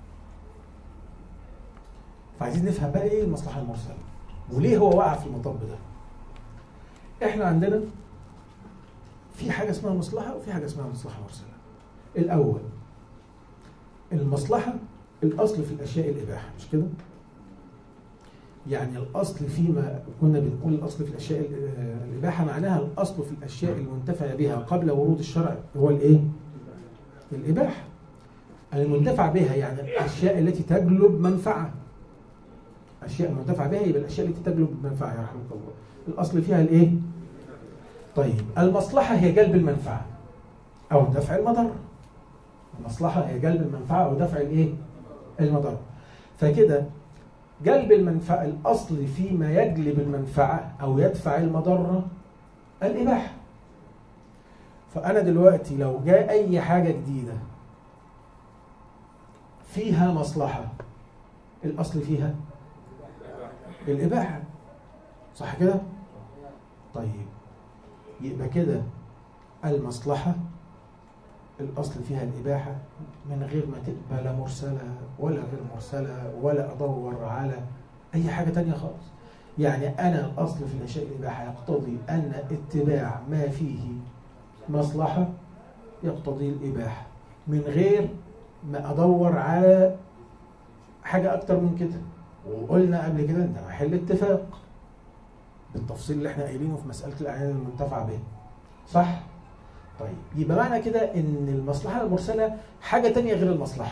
فعايزين نفهم بقى إيه المصلحة المرسلة وليه هو وقع في المطب ده إحنا عندنا في حاجة اسمها مصلحة وفي حاجة اسمها مصلحة مرسلة الأول المصلحة الأصل في الأشياء الإباحة مش كده؟ يعني الأصل فيما كنا بنقول الأصل في الأشياء الإباحة معناها الأصل في الأشياء المنتفع بها قبل ورود الشرع هو الإيه؟ الإباحة المنتفع بها يعني الأشياء التي تجلب منفعة أشياء منتفع بها يبقى الأشياء التي تجلب منفعة يا رحمة الله الأصل فيها الإيه؟ طيب المصلحة هي جلب المنفعة أو دفع المضر المصلحة هي جلب المنفعة أو دفع الإيه؟ المضر فكده جلب المنفعة الأصل فيما يجلب المنفعة أو يدفع المضرة الإباحة فأنا دلوقتي لو جاء أي حاجة جديدة فيها مصلحة الأصل فيها الإباحة صح كده؟ طيب يبقى كده المصلحة الأصل فيها الإباحة من غير ما تبقى لا مرسلة ولا غير مرسلة ولا أدور على أي حاجة تانية خالص يعني أنا الأصل في الأشياء الإباحة يقتضي أن اتباع ما فيه مصلحة يقتضي الإباحة من غير ما أدور على حاجة أكتر من كده وقلنا قبل كده أنت محل اتفاق بالتفصيل اللي احنا قايلينه في مسألة الأعيان المنتفع به صح؟ طيب يبقى معنى كده ان المصلحة المرسلة حاجة تانية غير المصلحة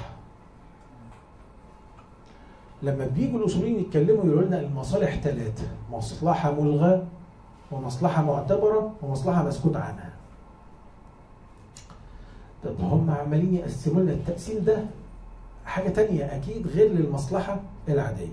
لما بيجوا الاصوليين يتكلموا يقولوا لنا المصالح ثلاثة مصلحة ملغى ومصلحة معتبرة ومصلحة مسكوت عنها طب هم عمالين يقسموا لنا التقسيم ده حاجة تانية أكيد غير للمصلحة العادية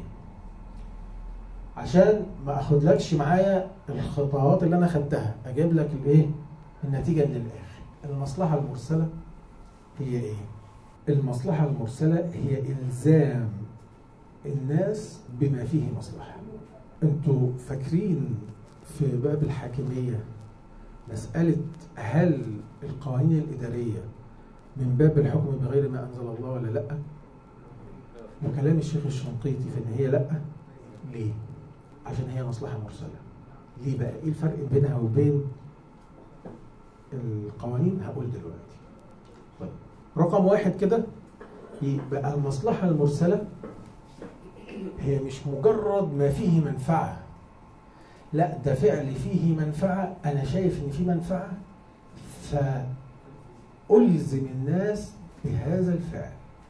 عشان ما أخدلكش معايا الخطوات اللي أنا خدتها أجيب لك الإيه النتيجة من الآخر المصلحة المرسلة هي إيه؟ المصلحة المرسلة هي إلزام الناس بما فيه مصلحة أنتوا فاكرين في باب الحاكمية مسألة هل القوانين الإدارية من باب الحكم بغير ما أنزل الله ولا لأ؟ وكلام الشيخ الشنقيطي في إن هي لأ ليه؟ عشان هي مصلحة مرسلة ليه بقى؟ إيه الفرق بينها وبين القوانين هقول دلوقتي طيب رقم واحد كده يبقى المصلحة المرسلة هي مش مجرد ما فيه منفعة لا ده فعل فيه منفعة أنا شايف إن فيه منفعة فألزم الناس بهذا الفعل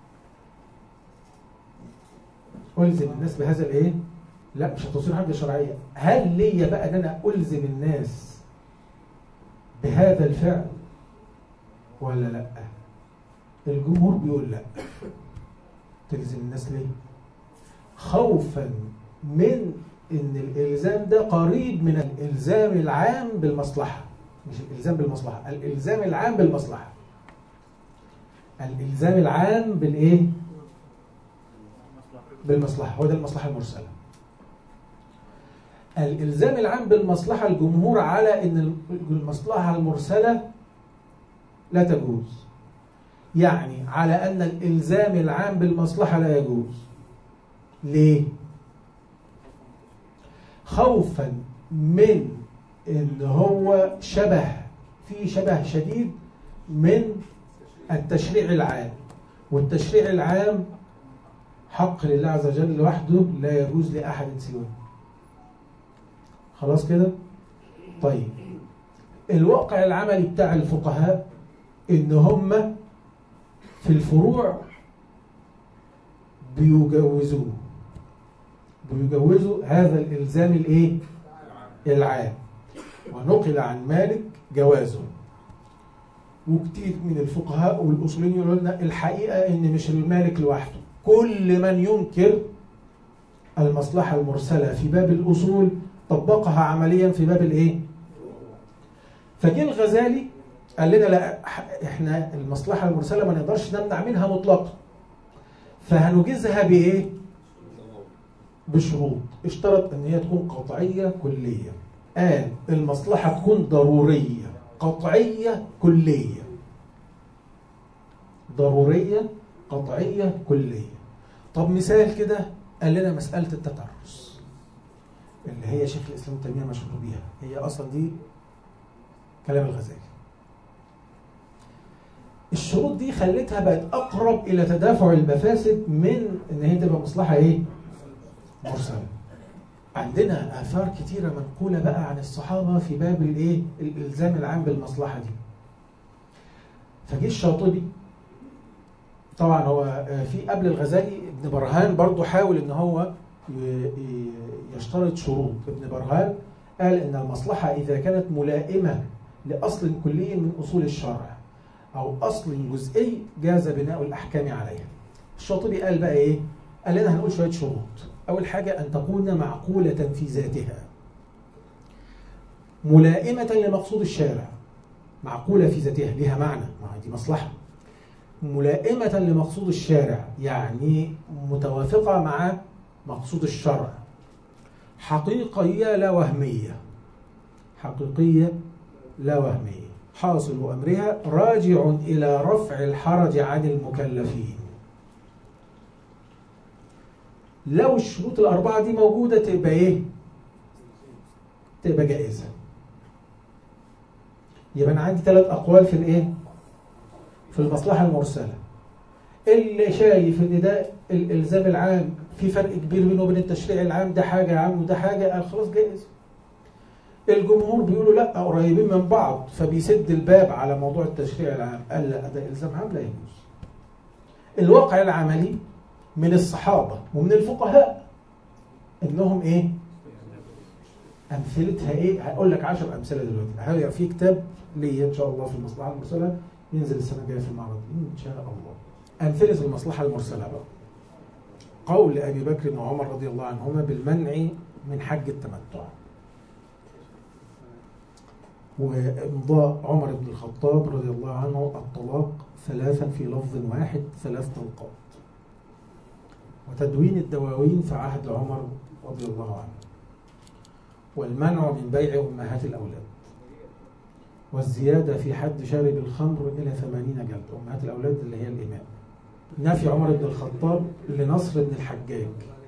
ألزم الناس بهذا الإيه؟ لا مش هتصير حاجة شرعية هل ليا بقى إن أنا ألزم الناس بهذا الفعل ولا لا الجمهور بيقول لا تلزم الناس ليه خوفا من ان الالزام ده قريب من الالزام العام بالمصلحه مش الالزام بالمصلحه الالزام العام بالمصلحه الالزام العام بالايه بالمصلحه هو ده المصلحه المرسله الالزام العام بالمصلحه الجمهور على ان المصلحه المرسله لا تجوز يعني على ان الالزام العام بالمصلحه لا يجوز ليه خوفا من ان هو شبه في شبه شديد من التشريع العام والتشريع العام حق لله عز وجل لوحده لا يجوز لأحد سواه خلاص كده طيب الواقع العملي بتاع الفقهاء ان هم في الفروع بيجوزوه بيجوزوا هذا الالزام الايه العام ونقل عن مالك جوازه وكتير من الفقهاء والاصوليين يقولوا لنا الحقيقه ان مش المالك لوحده كل من ينكر المصلحه المرسله في باب الاصول طبقها عمليا في باب الايه فجه الغزالي قال لنا لا احنا المصلحه المرسله ما نقدرش نمنع منها مطلقا فهنجيزها بايه بشروط اشترط ان هي تكون قطعيه كليه قال المصلحه تكون ضروريه قطعيه كليه ضروريه قطعيه كليه طب مثال كده قال لنا مساله التترس اللي هي شيخ الاسلام تيميه مشهور بيها هي اصلا دي كلام الغزالي الشروط دي خلتها بقت اقرب الى تدافع المفاسد من ان هي تبقى مصلحه ايه مرسله عندنا اثار كتيره منقوله بقى عن الصحابه في باب الايه الالزام العام بالمصلحه دي فجه الشاطبي طبعا هو في قبل الغزالي ابن برهان برضو حاول ان هو يشترط شروط ابن برهان قال ان المصلحه اذا كانت ملائمه لاصل كلي من اصول الشرع او اصل جزئي جاز بناء الاحكام عليها الشاطبي قال بقى ايه قال لنا هنقول شويه شروط اول حاجه ان تكون معقوله في ذاتها ملائمه لمقصود الشارع معقوله في ذاتها لها معنى ما دي مصلحه ملائمه لمقصود الشارع يعني متوافقه مع مقصود الشرع حقيقيه لا وهميه حقيقيه لا وهميه حاصل أمرها راجع إلى رفع الحرج عن المكلفين لو الشروط الأربعة دي موجودة تبقى إيه؟ تبقى جائزة يبقى أنا عندي ثلاث أقوال في الإيه؟ في المصلحة المرسلة اللي شايف إن ده الإلزام العام في فرق كبير بينه وبين التشريع العام ده حاجة عام وده حاجة قال خلاص جائز الجمهور بيقولوا لا قريبين من بعض فبيسد الباب على موضوع التشريع العام قال لا ده الزام عام لا يجوز الواقع العملي من الصحابة ومن الفقهاء انهم ايه امثلتها ايه هقول لك 10 امثله دلوقتي هيبقى في كتاب ليا ان شاء الله في المصلحه المرسله ينزل السنه الجايه في المعرض ان شاء الله امثله المصلحه المرسله بقى قول ابي بكر وعمر رضي الله عنهما بالمنع من حج التمتع وإمضاء عمر بن الخطاب رضي الله عنه الطلاق ثلاثا في لفظ واحد ثلاث طلقات وتدوين الدواوين في عهد عمر رضي الله عنه والمنع من بيع أمهات الأولاد والزيادة في حد شارب الخمر إلى ثمانين جلد أمهات الأولاد اللي هي الإمام نفي عمر بن الخطاب لنصر بن الحجاج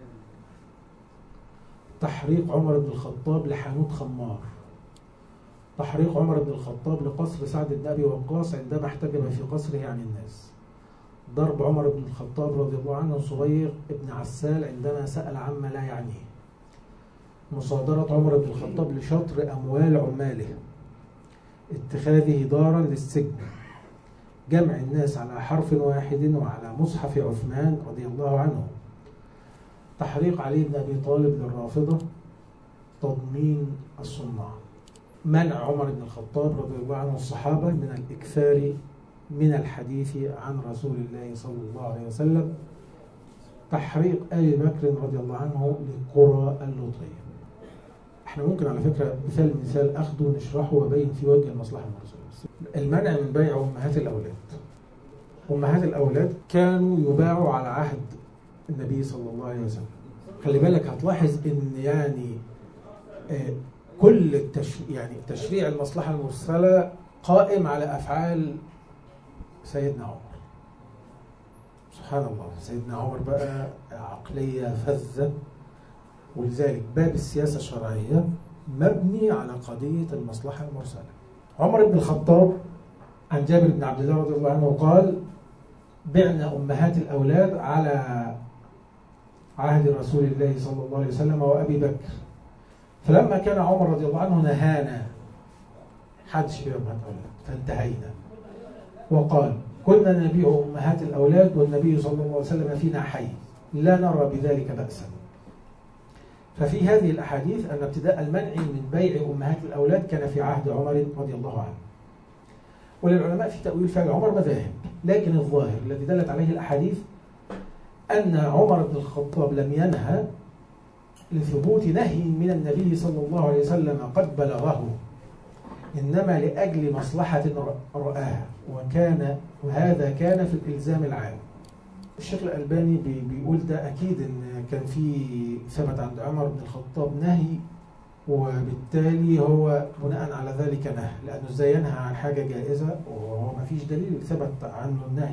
تحريق عمر بن الخطاب لحانوت خمار تحريق عمر بن الخطاب لقصر سعد بن ابي وقاص عندما احتجب في قصره عن الناس. ضرب عمر بن الخطاب رضي الله عنه صبيغ بن عسال عندما سال عما لا يعنيه. مصادرة عمر بن الخطاب لشطر أموال عماله. اتخاذه دارا للسجن. جمع الناس على حرف واحد وعلى مصحف عثمان رضي الله عنه. تحريق علي بن أبي طالب للرافضة. تضمين الصناع. منع عمر بن الخطاب رضي الله عنه الصحابة من الإكثار من الحديث عن رسول الله صلى الله عليه وسلم تحريق أبي بكر رضي الله عنه للقرى اللوطية احنا ممكن على فكره مثال مثال اخده نشرحه وابين في وجه المصلحه المرسله المنع من بيع امهات الاولاد امهات الاولاد كانوا يباعوا على عهد النبي صلى الله عليه وسلم خلي بالك هتلاحظ ان يعني آه، كل التشريع يعني تشريع المصلحه المرسله قائم على افعال سيدنا عمر سبحان الله سيدنا عمر بقى عقليه فذه ولذلك باب السياسه الشرعيه مبني على قضيه المصلحه المرسله عمر بن الخطاب عن جابر بن عبد الله رضي الله عنه قال بعنا امهات الاولاد على عهد رسول الله صلى الله عليه وسلم وابي بكر فلما كان عمر رضي الله عنه نهانا حدش يبيع امهات الاولاد فانتهينا وقال كنا نبيع امهات الاولاد والنبي صلى الله عليه وسلم فينا حي لا نرى بذلك باسا ففي هذه الاحاديث ان ابتداء المنع من بيع امهات الاولاد كان في عهد عمر رضي الله عنه وللعلماء في تاويل فعل عمر مذاهب لكن الظاهر الذي دلت عليه الاحاديث أن عمر بن الخطاب لم ينهى لثبوت نهي من النبي صلى الله عليه وسلم قد بلغه إنما لأجل مصلحة رآها وكان وهذا كان في الإلزام العام الشيخ الألباني بيقول ده أكيد إن كان في ثبت عند عمر بن الخطاب نهي وبالتالي هو بناء على ذلك نهى لأنه ازاي ينهى عن حاجة جائزة وهو ما فيش دليل ثبت عنه النهي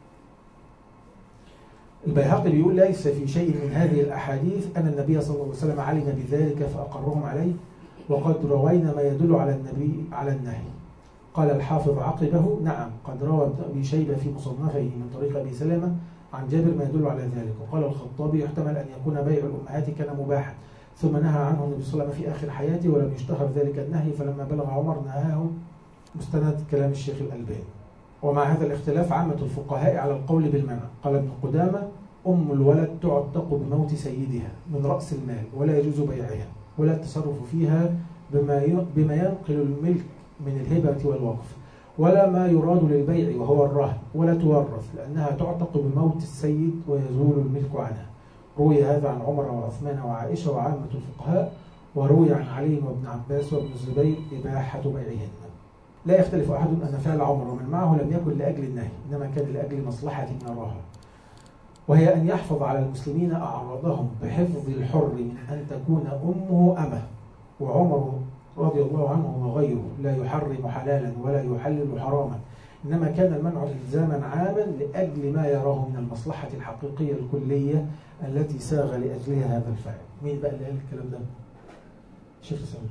البيهقي بيقول ليس في شيء من هذه الأحاديث أن النبي صلى الله عليه وسلم علم بذلك فأقرهم عليه وقد روينا ما يدل على النبي على النهي قال الحافظ عقبه نعم قد روى ابن أبي شيبة في مصنفه من طريق أبي سلمة عن جابر ما يدل على ذلك وقال الخطابي يحتمل أن يكون بيع الأمهات كان مباحا ثم نهى عنه النبي صلى الله عليه وسلم في آخر حياته ولم يشتهر ذلك النهي فلما بلغ عمر نهاه مستند كلام الشيخ الألباني ومع هذا الاختلاف عامة الفقهاء على القول بالمنع قال ابن قدامة أم الولد تعتق بموت سيدها من رأس المال ولا يجوز بيعها ولا التصرف فيها بما بما ينقل الملك من الهبة والوقف ولا ما يراد للبيع وهو الرهن ولا تورث لأنها تعتق بموت السيد ويزول الملك عنها روي هذا عن عمر وعثمان وعائشة وعامة الفقهاء وروي عن علي وابن عباس وابن الزبير إباحة بيعهن لا يختلف أحد أن فعل عمر ومن معه لم يكن لأجل النهي إنما كان لأجل مصلحة يراها وهي أن يحفظ على المسلمين أعراضهم بحفظ الحر من أن تكون أمه أمه وعمر رضي الله عنه وغيره لا يحرم حلالا ولا يحلل حراما إنما كان المنع إلزاما عاما لأجل ما يراه من المصلحة الحقيقية الكلية التي ساغ لأجلها هذا الفعل مين بقى اللي قال الكلام ده؟ شيخ الإسلام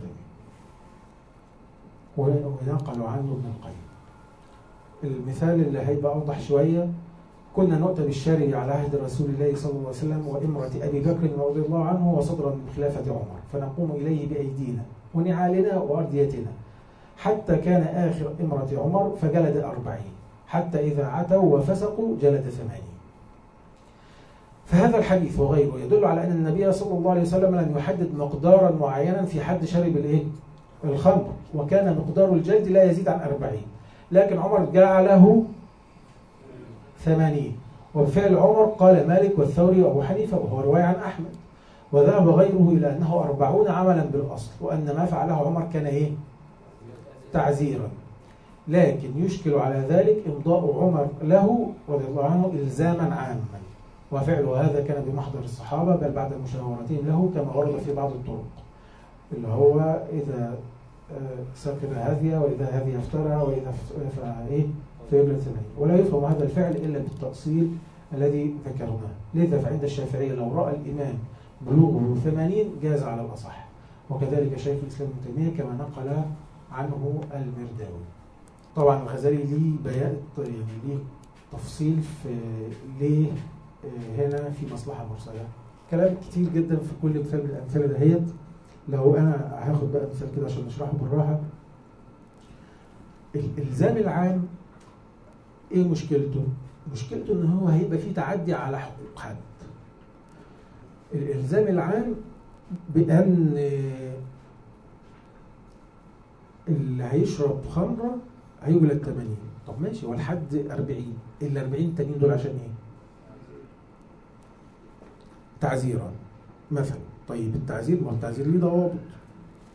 ونقلوا عنه ابن القيم المثال اللي هيبقى أوضح شوية كنا نؤتى بالشارع على عهد رسول الله صلى الله عليه وسلم وامرأة أبي بكر رضي الله عنه وصدرا من خلافة عمر فنقوم إليه بأيدينا ونعالنا وأرديتنا حتى كان آخر امرأة عمر فجلد أربعين حتى إذا عتوا وفسقوا جلد ثمانين فهذا الحديث وغيره يدل على أن النبي صلى الله عليه وسلم لم يحدد مقدارا معينا في حد شرب الإيه؟ الخمر وكان مقدار الجلد لا يزيد عن أربعين لكن عمر جعله ثمانين وبفعل عمر قال مالك والثوري وأبو حنيفة وهو رواية عن أحمد وذهب غيره إلى أنه أربعون عملا بالأصل وأن ما فعله عمر كان إيه تعزيرا لكن يشكل على ذلك إمضاء عمر له رضي الله عنه إلزاما عاما وفعل هذا كان بمحضر الصحابة بل بعد مشاورتهم له كما ورد في بعض الطرق اللي هو إذا آه، سكن هذه وإذا هذه افترى وإذا فإيه فيبلغ ثمانين ولا يفهم هذا الفعل إلا بالتأصيل الذي ذكرناه لذا فعند الشافعية لو رأى الإمام بلوغه ثمانين جاز على الأصح وكذلك شيخ الإسلام ابن تيمية كما نقل عنه المرداوي طبعا الغزالي ليه بيان يعني ليه تفصيل في ليه آه، هنا في مصلحة مرسلة كلام كتير جدا في كل مثال من الأمثلة دهيت لو أنا هاخد بقى مثال كده عشان نشرحه بالراحة الإلزام العام ايه مشكلته مشكلته ان هو هيبقى فيه تعدي على حقوق حد الالزام العام بان اللي هيشرب خمره هيجلد 80 طب ماشي هو لحد 40 ال 40 التانيين دول عشان ايه؟ تعزيرا مثلا طيب التعزير ما التعزير ليه ضوابط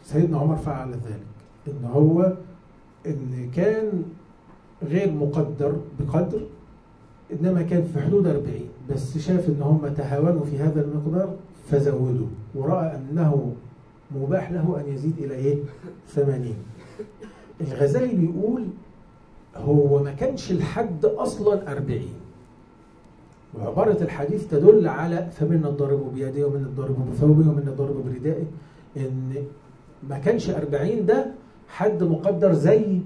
سيدنا عمر فعل ذلك ان هو ان كان غير مقدر بقدر انما كان في حدود 40 بس شاف ان هم تهاونوا في هذا المقدار فزودوا وراى انه مباح له ان يزيد الى ايه 80 الغزالي بيقول هو ما كانش الحد اصلا 40 وعبارة الحديث تدل على فمن الضارب بيده ومن الضارب بثوبه ومن الضارب بردائه ان ما كانش 40 ده حد مقدر زي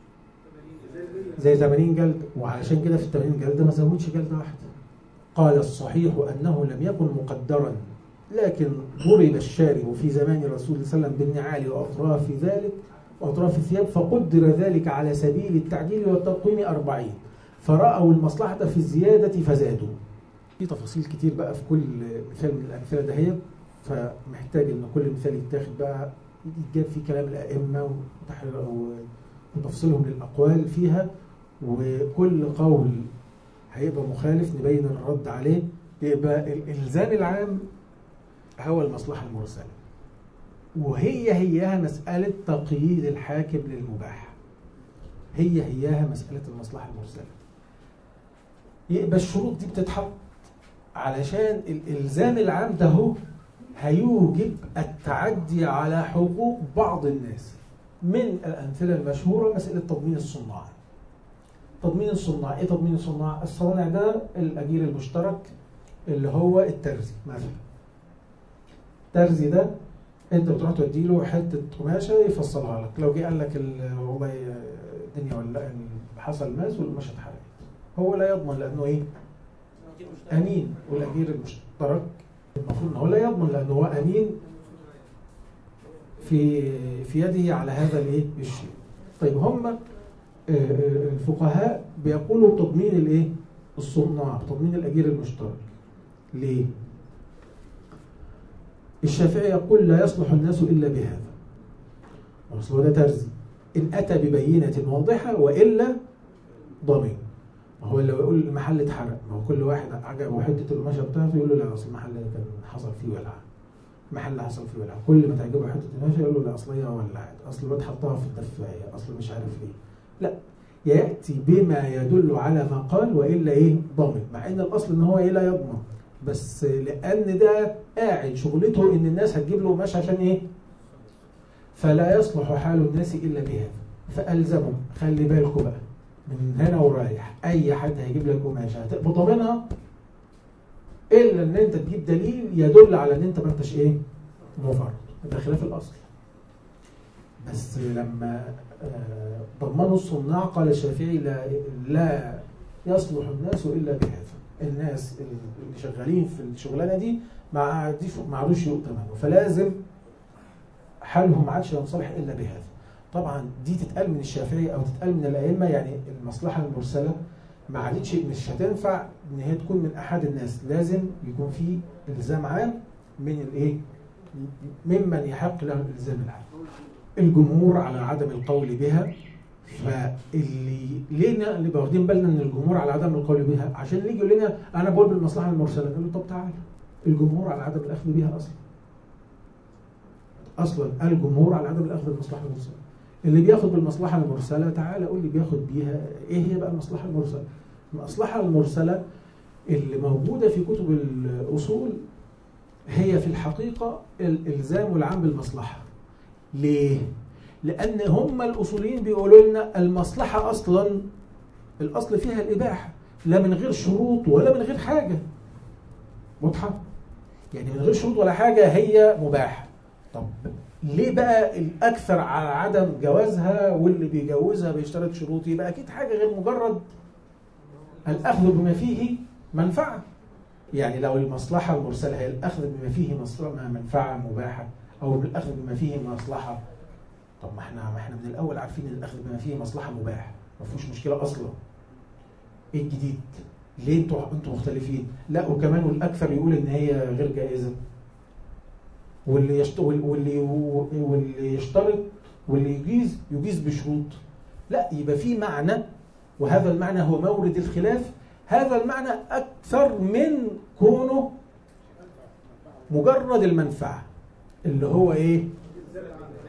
زي 80 جلد وعلشان كده في ال 80 جلد ما زودش جلده واحده قال الصحيح انه لم يكن مقدرا لكن ضرب الشارب في زمان الرسول صلى الله عليه وسلم بالنعال واطراف ذلك واطراف الثياب فقدر ذلك على سبيل التعديل والتقويم أربعين فرأوا المصلحة في الزيادة فزادوا في تفاصيل كتير بقى في كل مثال من الأمثلة دهيت فمحتاج إن كل مثال يتاخد بقى يتجاب فيه كلام الأئمة وتحرير وتفصيلهم للأقوال فيها وكل قول هيبقى مخالف نبين الرد عليه يبقى الإلزام العام هو المصلحة المرسلة وهي هيها مسألة تقييد الحاكم للمباح هي هيها مسألة المصلحة المرسلة يبقى الشروط دي بتتحط علشان الإلزام العام ده هو هيوجب التعدي على حقوق بعض الناس من الأمثلة المشهورة مسألة تضمين الصناع تضمين الصناع إيه تضمين الصناع؟ الصانع ده الأجير المشترك اللي هو الترزي مثلا الترزي ده انت بتروح تودي له حته قماشه يفصلها لك لو جه قال لك والله الدنيا ولا حصل ماس والقماشه اتحرقت هو لا يضمن لانه ايه امين والاجير المشترك المفروض ان هو لا يضمن لانه هو امين في في يده على هذا الايه الشيء طيب هم الفقهاء بيقولوا تضمين الايه الصناع تضمين الاجير المشترك ليه الشافعي يقول لا يصلح الناس إلا بهذا أصل ده ترزي إن أتى ببينة واضحة وإلا ضمين ما هو لو يقول المحل اتحرق ما هو كل واحد عجبه حتة القماشة بتاعته يقول له لا أصل المحل ده كان حصل فيه ولعة المحل حصل فيه ولعة كل ما تعجبه حتة القماشة يقول له لا أصل هي ولعت أصل الواد حطها في الدفاية أصل مش عارف إيه لا يأتي بما يدل على ما قال وإلا إيه ضامن مع إن الأصل إن هو إيه لا يضمن بس لان ده قاعد شغلته ان الناس هتجيب له قماش عشان ايه فلا يصلح حال الناس الا بهذا فالزموا خلي بالكم بقى من هنا ورايح اي حد هيجيب لك قماشه هتبقى ضامنها الا ان انت تجيب دليل يدل على ان انت ما انتش ايه مفرط ده خلاف الاصل بس لما ضمنوا الصناع قال الشافعي لا لا يصلح الناس الا بهذا الناس اللي شغالين في الشغلانه دي ما عادش ما عادوش يؤتمنوا فلازم حالهم ما عادش ينصلح الا بهذا طبعا دي تتقال من الشافعي او تتقال من الائمه يعني المصلحه المرسله ما عادتش مش هتنفع ان هي تكون من احد الناس لازم يكون في الزام عام من الايه ممن يحق له الالزام العام الجمهور على عدم القول بها فاللي ليه اللي واخدين بالنا ان الجمهور على عدم القول بها عشان اللي يجي يقول لنا انا بقول بالمصلحه المرسله نقول له طب تعالى الجمهور على عدم الاخذ بها اصلا اصلا الجمهور على عدم الاخذ بالمصلحه المرسله اللي بياخد بالمصلحه المرسله تعالى قول لي بياخد بيها ايه هي بقى المصلحه المرسله المصلحه المرسله اللي موجوده في كتب الاصول هي في الحقيقه الالزام العام بالمصلحه ليه لان هم الاصوليين بيقولوا لنا المصلحه اصلا الاصل فيها الاباحه لا من غير شروط ولا من غير حاجه واضحه يعني من غير شروط ولا حاجه هي مباحه طب ليه بقى الاكثر على عدم جوازها واللي بيجوزها بيشترط شروط يبقى اكيد حاجه غير مجرد الاخذ بما فيه منفعه يعني لو المصلحه المرسله هي الاخذ بما فيه مصلحه منفعه مباحه او الاخذ بما فيه مصلحه طب ما احنا ما احنا من الاول عارفين ان الاخذ بما فيه مصلحه مباح ما فيهوش مشكله اصلا ايه الجديد ليه انتوا انتوا مختلفين لا وكمان والاكثر يقول ان هي غير جائزه واللي يشت... واللي واللي يشترط واللي يجيز يجيز بشروط لا يبقى في معنى وهذا المعنى هو مورد الخلاف هذا المعنى اكثر من كونه مجرد المنفعه اللي هو ايه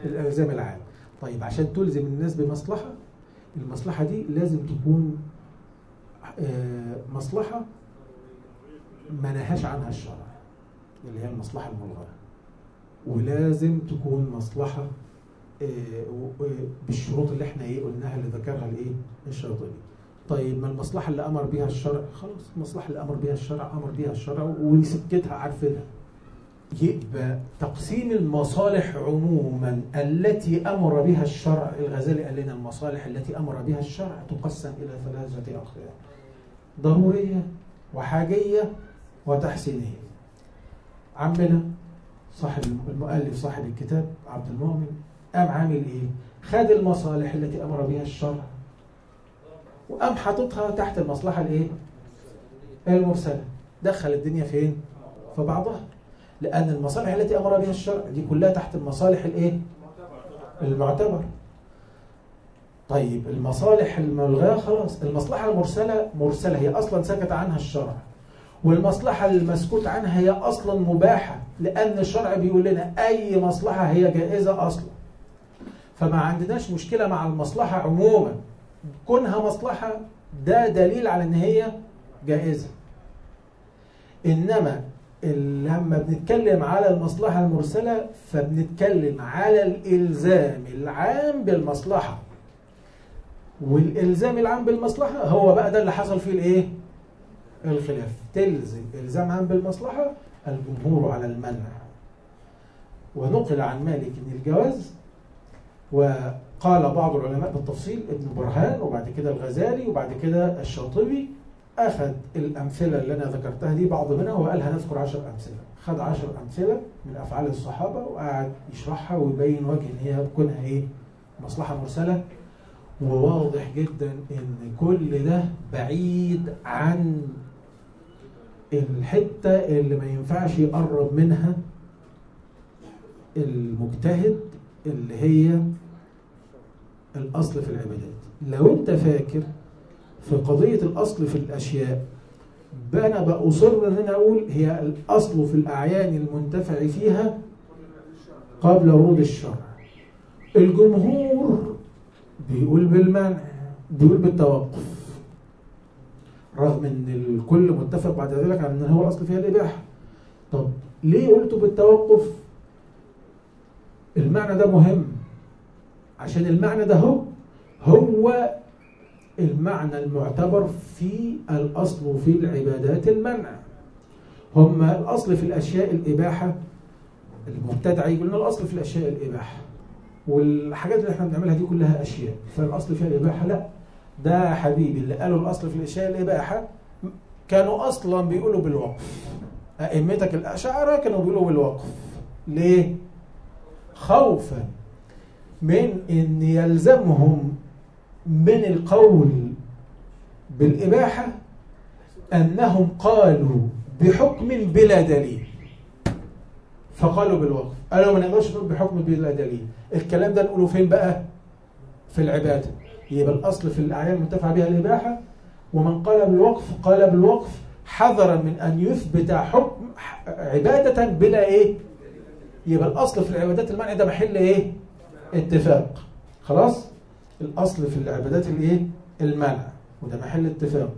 الالزام العام طيب عشان تلزم الناس بمصلحه المصلحه دي لازم تكون آه، مصلحه ما نهاش عنها الشرع اللي هي المصلحه الملغاه ولازم تكون مصلحه آه، و- و- بالشروط اللي احنا ايه قلناها اللي ذكرها الايه الشاطبي طيب ما المصلحه اللي امر بها الشرع خلاص المصلحه اللي امر بها الشرع امر بها الشرع وسكتها عارفينها يبقى تقسيم المصالح عموما التي امر بها الشرع الغزالي قال لنا المصالح التي امر بها الشرع تقسم الى ثلاثه اقسام ضروريه وحاجيه وتحسينيه عمنا صاحب المؤلف صاحب الكتاب عبد المؤمن قام عامل ايه خد المصالح التي امر بها الشرع وقام حاططها تحت المصلحه الايه المرسله دخل الدنيا فين في بعضها لان المصالح التي امر بها الشرع دي كلها تحت المصالح الايه المعتبر طيب المصالح الملغاه خلاص المصلحه المرسله مرسله هي اصلا سكت عنها الشرع والمصلحه المسكوت عنها هي اصلا مباحه لان الشرع بيقول لنا اي مصلحه هي جائزه اصلا فما عندناش مشكله مع المصلحه عموما كونها مصلحه ده دليل على ان هي جائزه انما ال- لما بنتكلم على المصلحه المرسله فبنتكلم على الالزام العام بالمصلحه والالزام العام بالمصلحه هو بقى ده اللي حصل فيه الايه الخلاف تلزم الزام عام بالمصلحه الجمهور على المنع ونقل عن مالك ان الجواز وقال بعض العلماء بالتفصيل ابن برهان وبعد كده الغزالي وبعد كده الشاطبي أخذ الأمثلة اللي أنا ذكرتها دي بعض منها وقال هنذكر عشر أمثلة خد عشر أمثلة من أفعال الصحابة وقعد يشرحها ويبين وجه إن هي كونها إيه مصلحة مرسلة وواضح جدا إن كل ده بعيد عن الحتة اللي ما ينفعش يقرب منها المجتهد اللي هي الأصل في العبادات لو أنت فاكر في قضية الأصل في الأشياء أنا بأصر أن أنا أقول هي الأصل في الأعيان المنتفع فيها قبل ورود الشرع الجمهور بيقول بالمنع بيقول بالتوقف رغم ان الكل متفق بعد ذلك على ان هو الاصل فيها الاباحه طب ليه قلتوا بالتوقف المعنى ده مهم عشان المعنى ده هو هو المعنى المعتبر في الأصل في العبادات المنع هم الأصل في الأشياء الإباحة المبتدع يقول لنا الأصل في الأشياء الإباحة والحاجات اللي احنا بنعملها دي كلها أشياء فالأصل فيها الإباحة لا ده يا حبيبي اللي قالوا الأصل في الأشياء الإباحة كانوا أصلا بيقولوا بالوقف أئمتك الأشاعرة كانوا بيقولوا بالوقف ليه؟ خوفا من ان يلزمهم من القول بالإباحة أنهم قالوا بحكم بلا دليل فقالوا بالوقف قالوا ما نقدرش نقول بحكم بلا دليل الكلام ده نقوله فين بقى في العبادة يبقى الأصل في الأعيان المنتفع بها الإباحة ومن قال بالوقف قال بالوقف حذرا من أن يثبت حكم عبادة بلا إيه يبقى الأصل في العبادات المنع ده محل إيه اتفاق خلاص الأصل في العبادات الإيه المنع وده محل اتفاق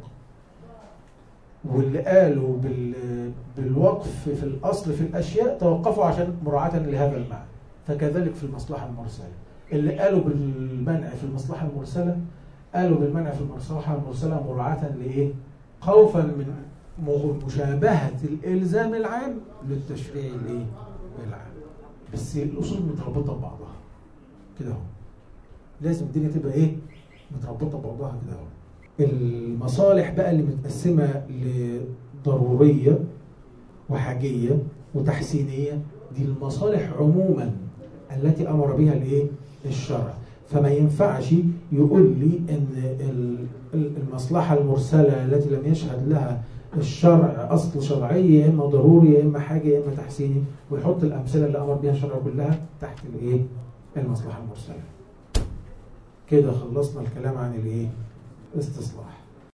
واللي قالوا بال... بالوقف في الأصل في الأشياء توقفوا عشان مراعاة لهذا المعنى فكذلك في المصلحة المرسلة اللي قالوا بالمنع في المصلحة المرسلة قالوا بالمنع في المصلحة المرسلة مراعاة لإيه خوفا من مشابهة الإلزام العام للتشريع الإيه العام بس الأصول متربطة ببعضها كده اهو لازم الدنيا تبقى إيه متربطة ببعضها كده اهو المصالح بقى اللي متقسمة لضرورية وحاجية وتحسينية دي المصالح عموما التي أمر بها الايه الشرع فما ينفعش يقول لي ان المصلحة المرسلة التي لم يشهد لها الشرع أصل شرعي يا إما ضروري يا إما حاجة يا إما تحسيني ويحط الأمثلة اللي أمر بها الشرع كلها تحت الإيه المصلحة المرسلة كده خلصنا الكلام عن الإيه استصلاح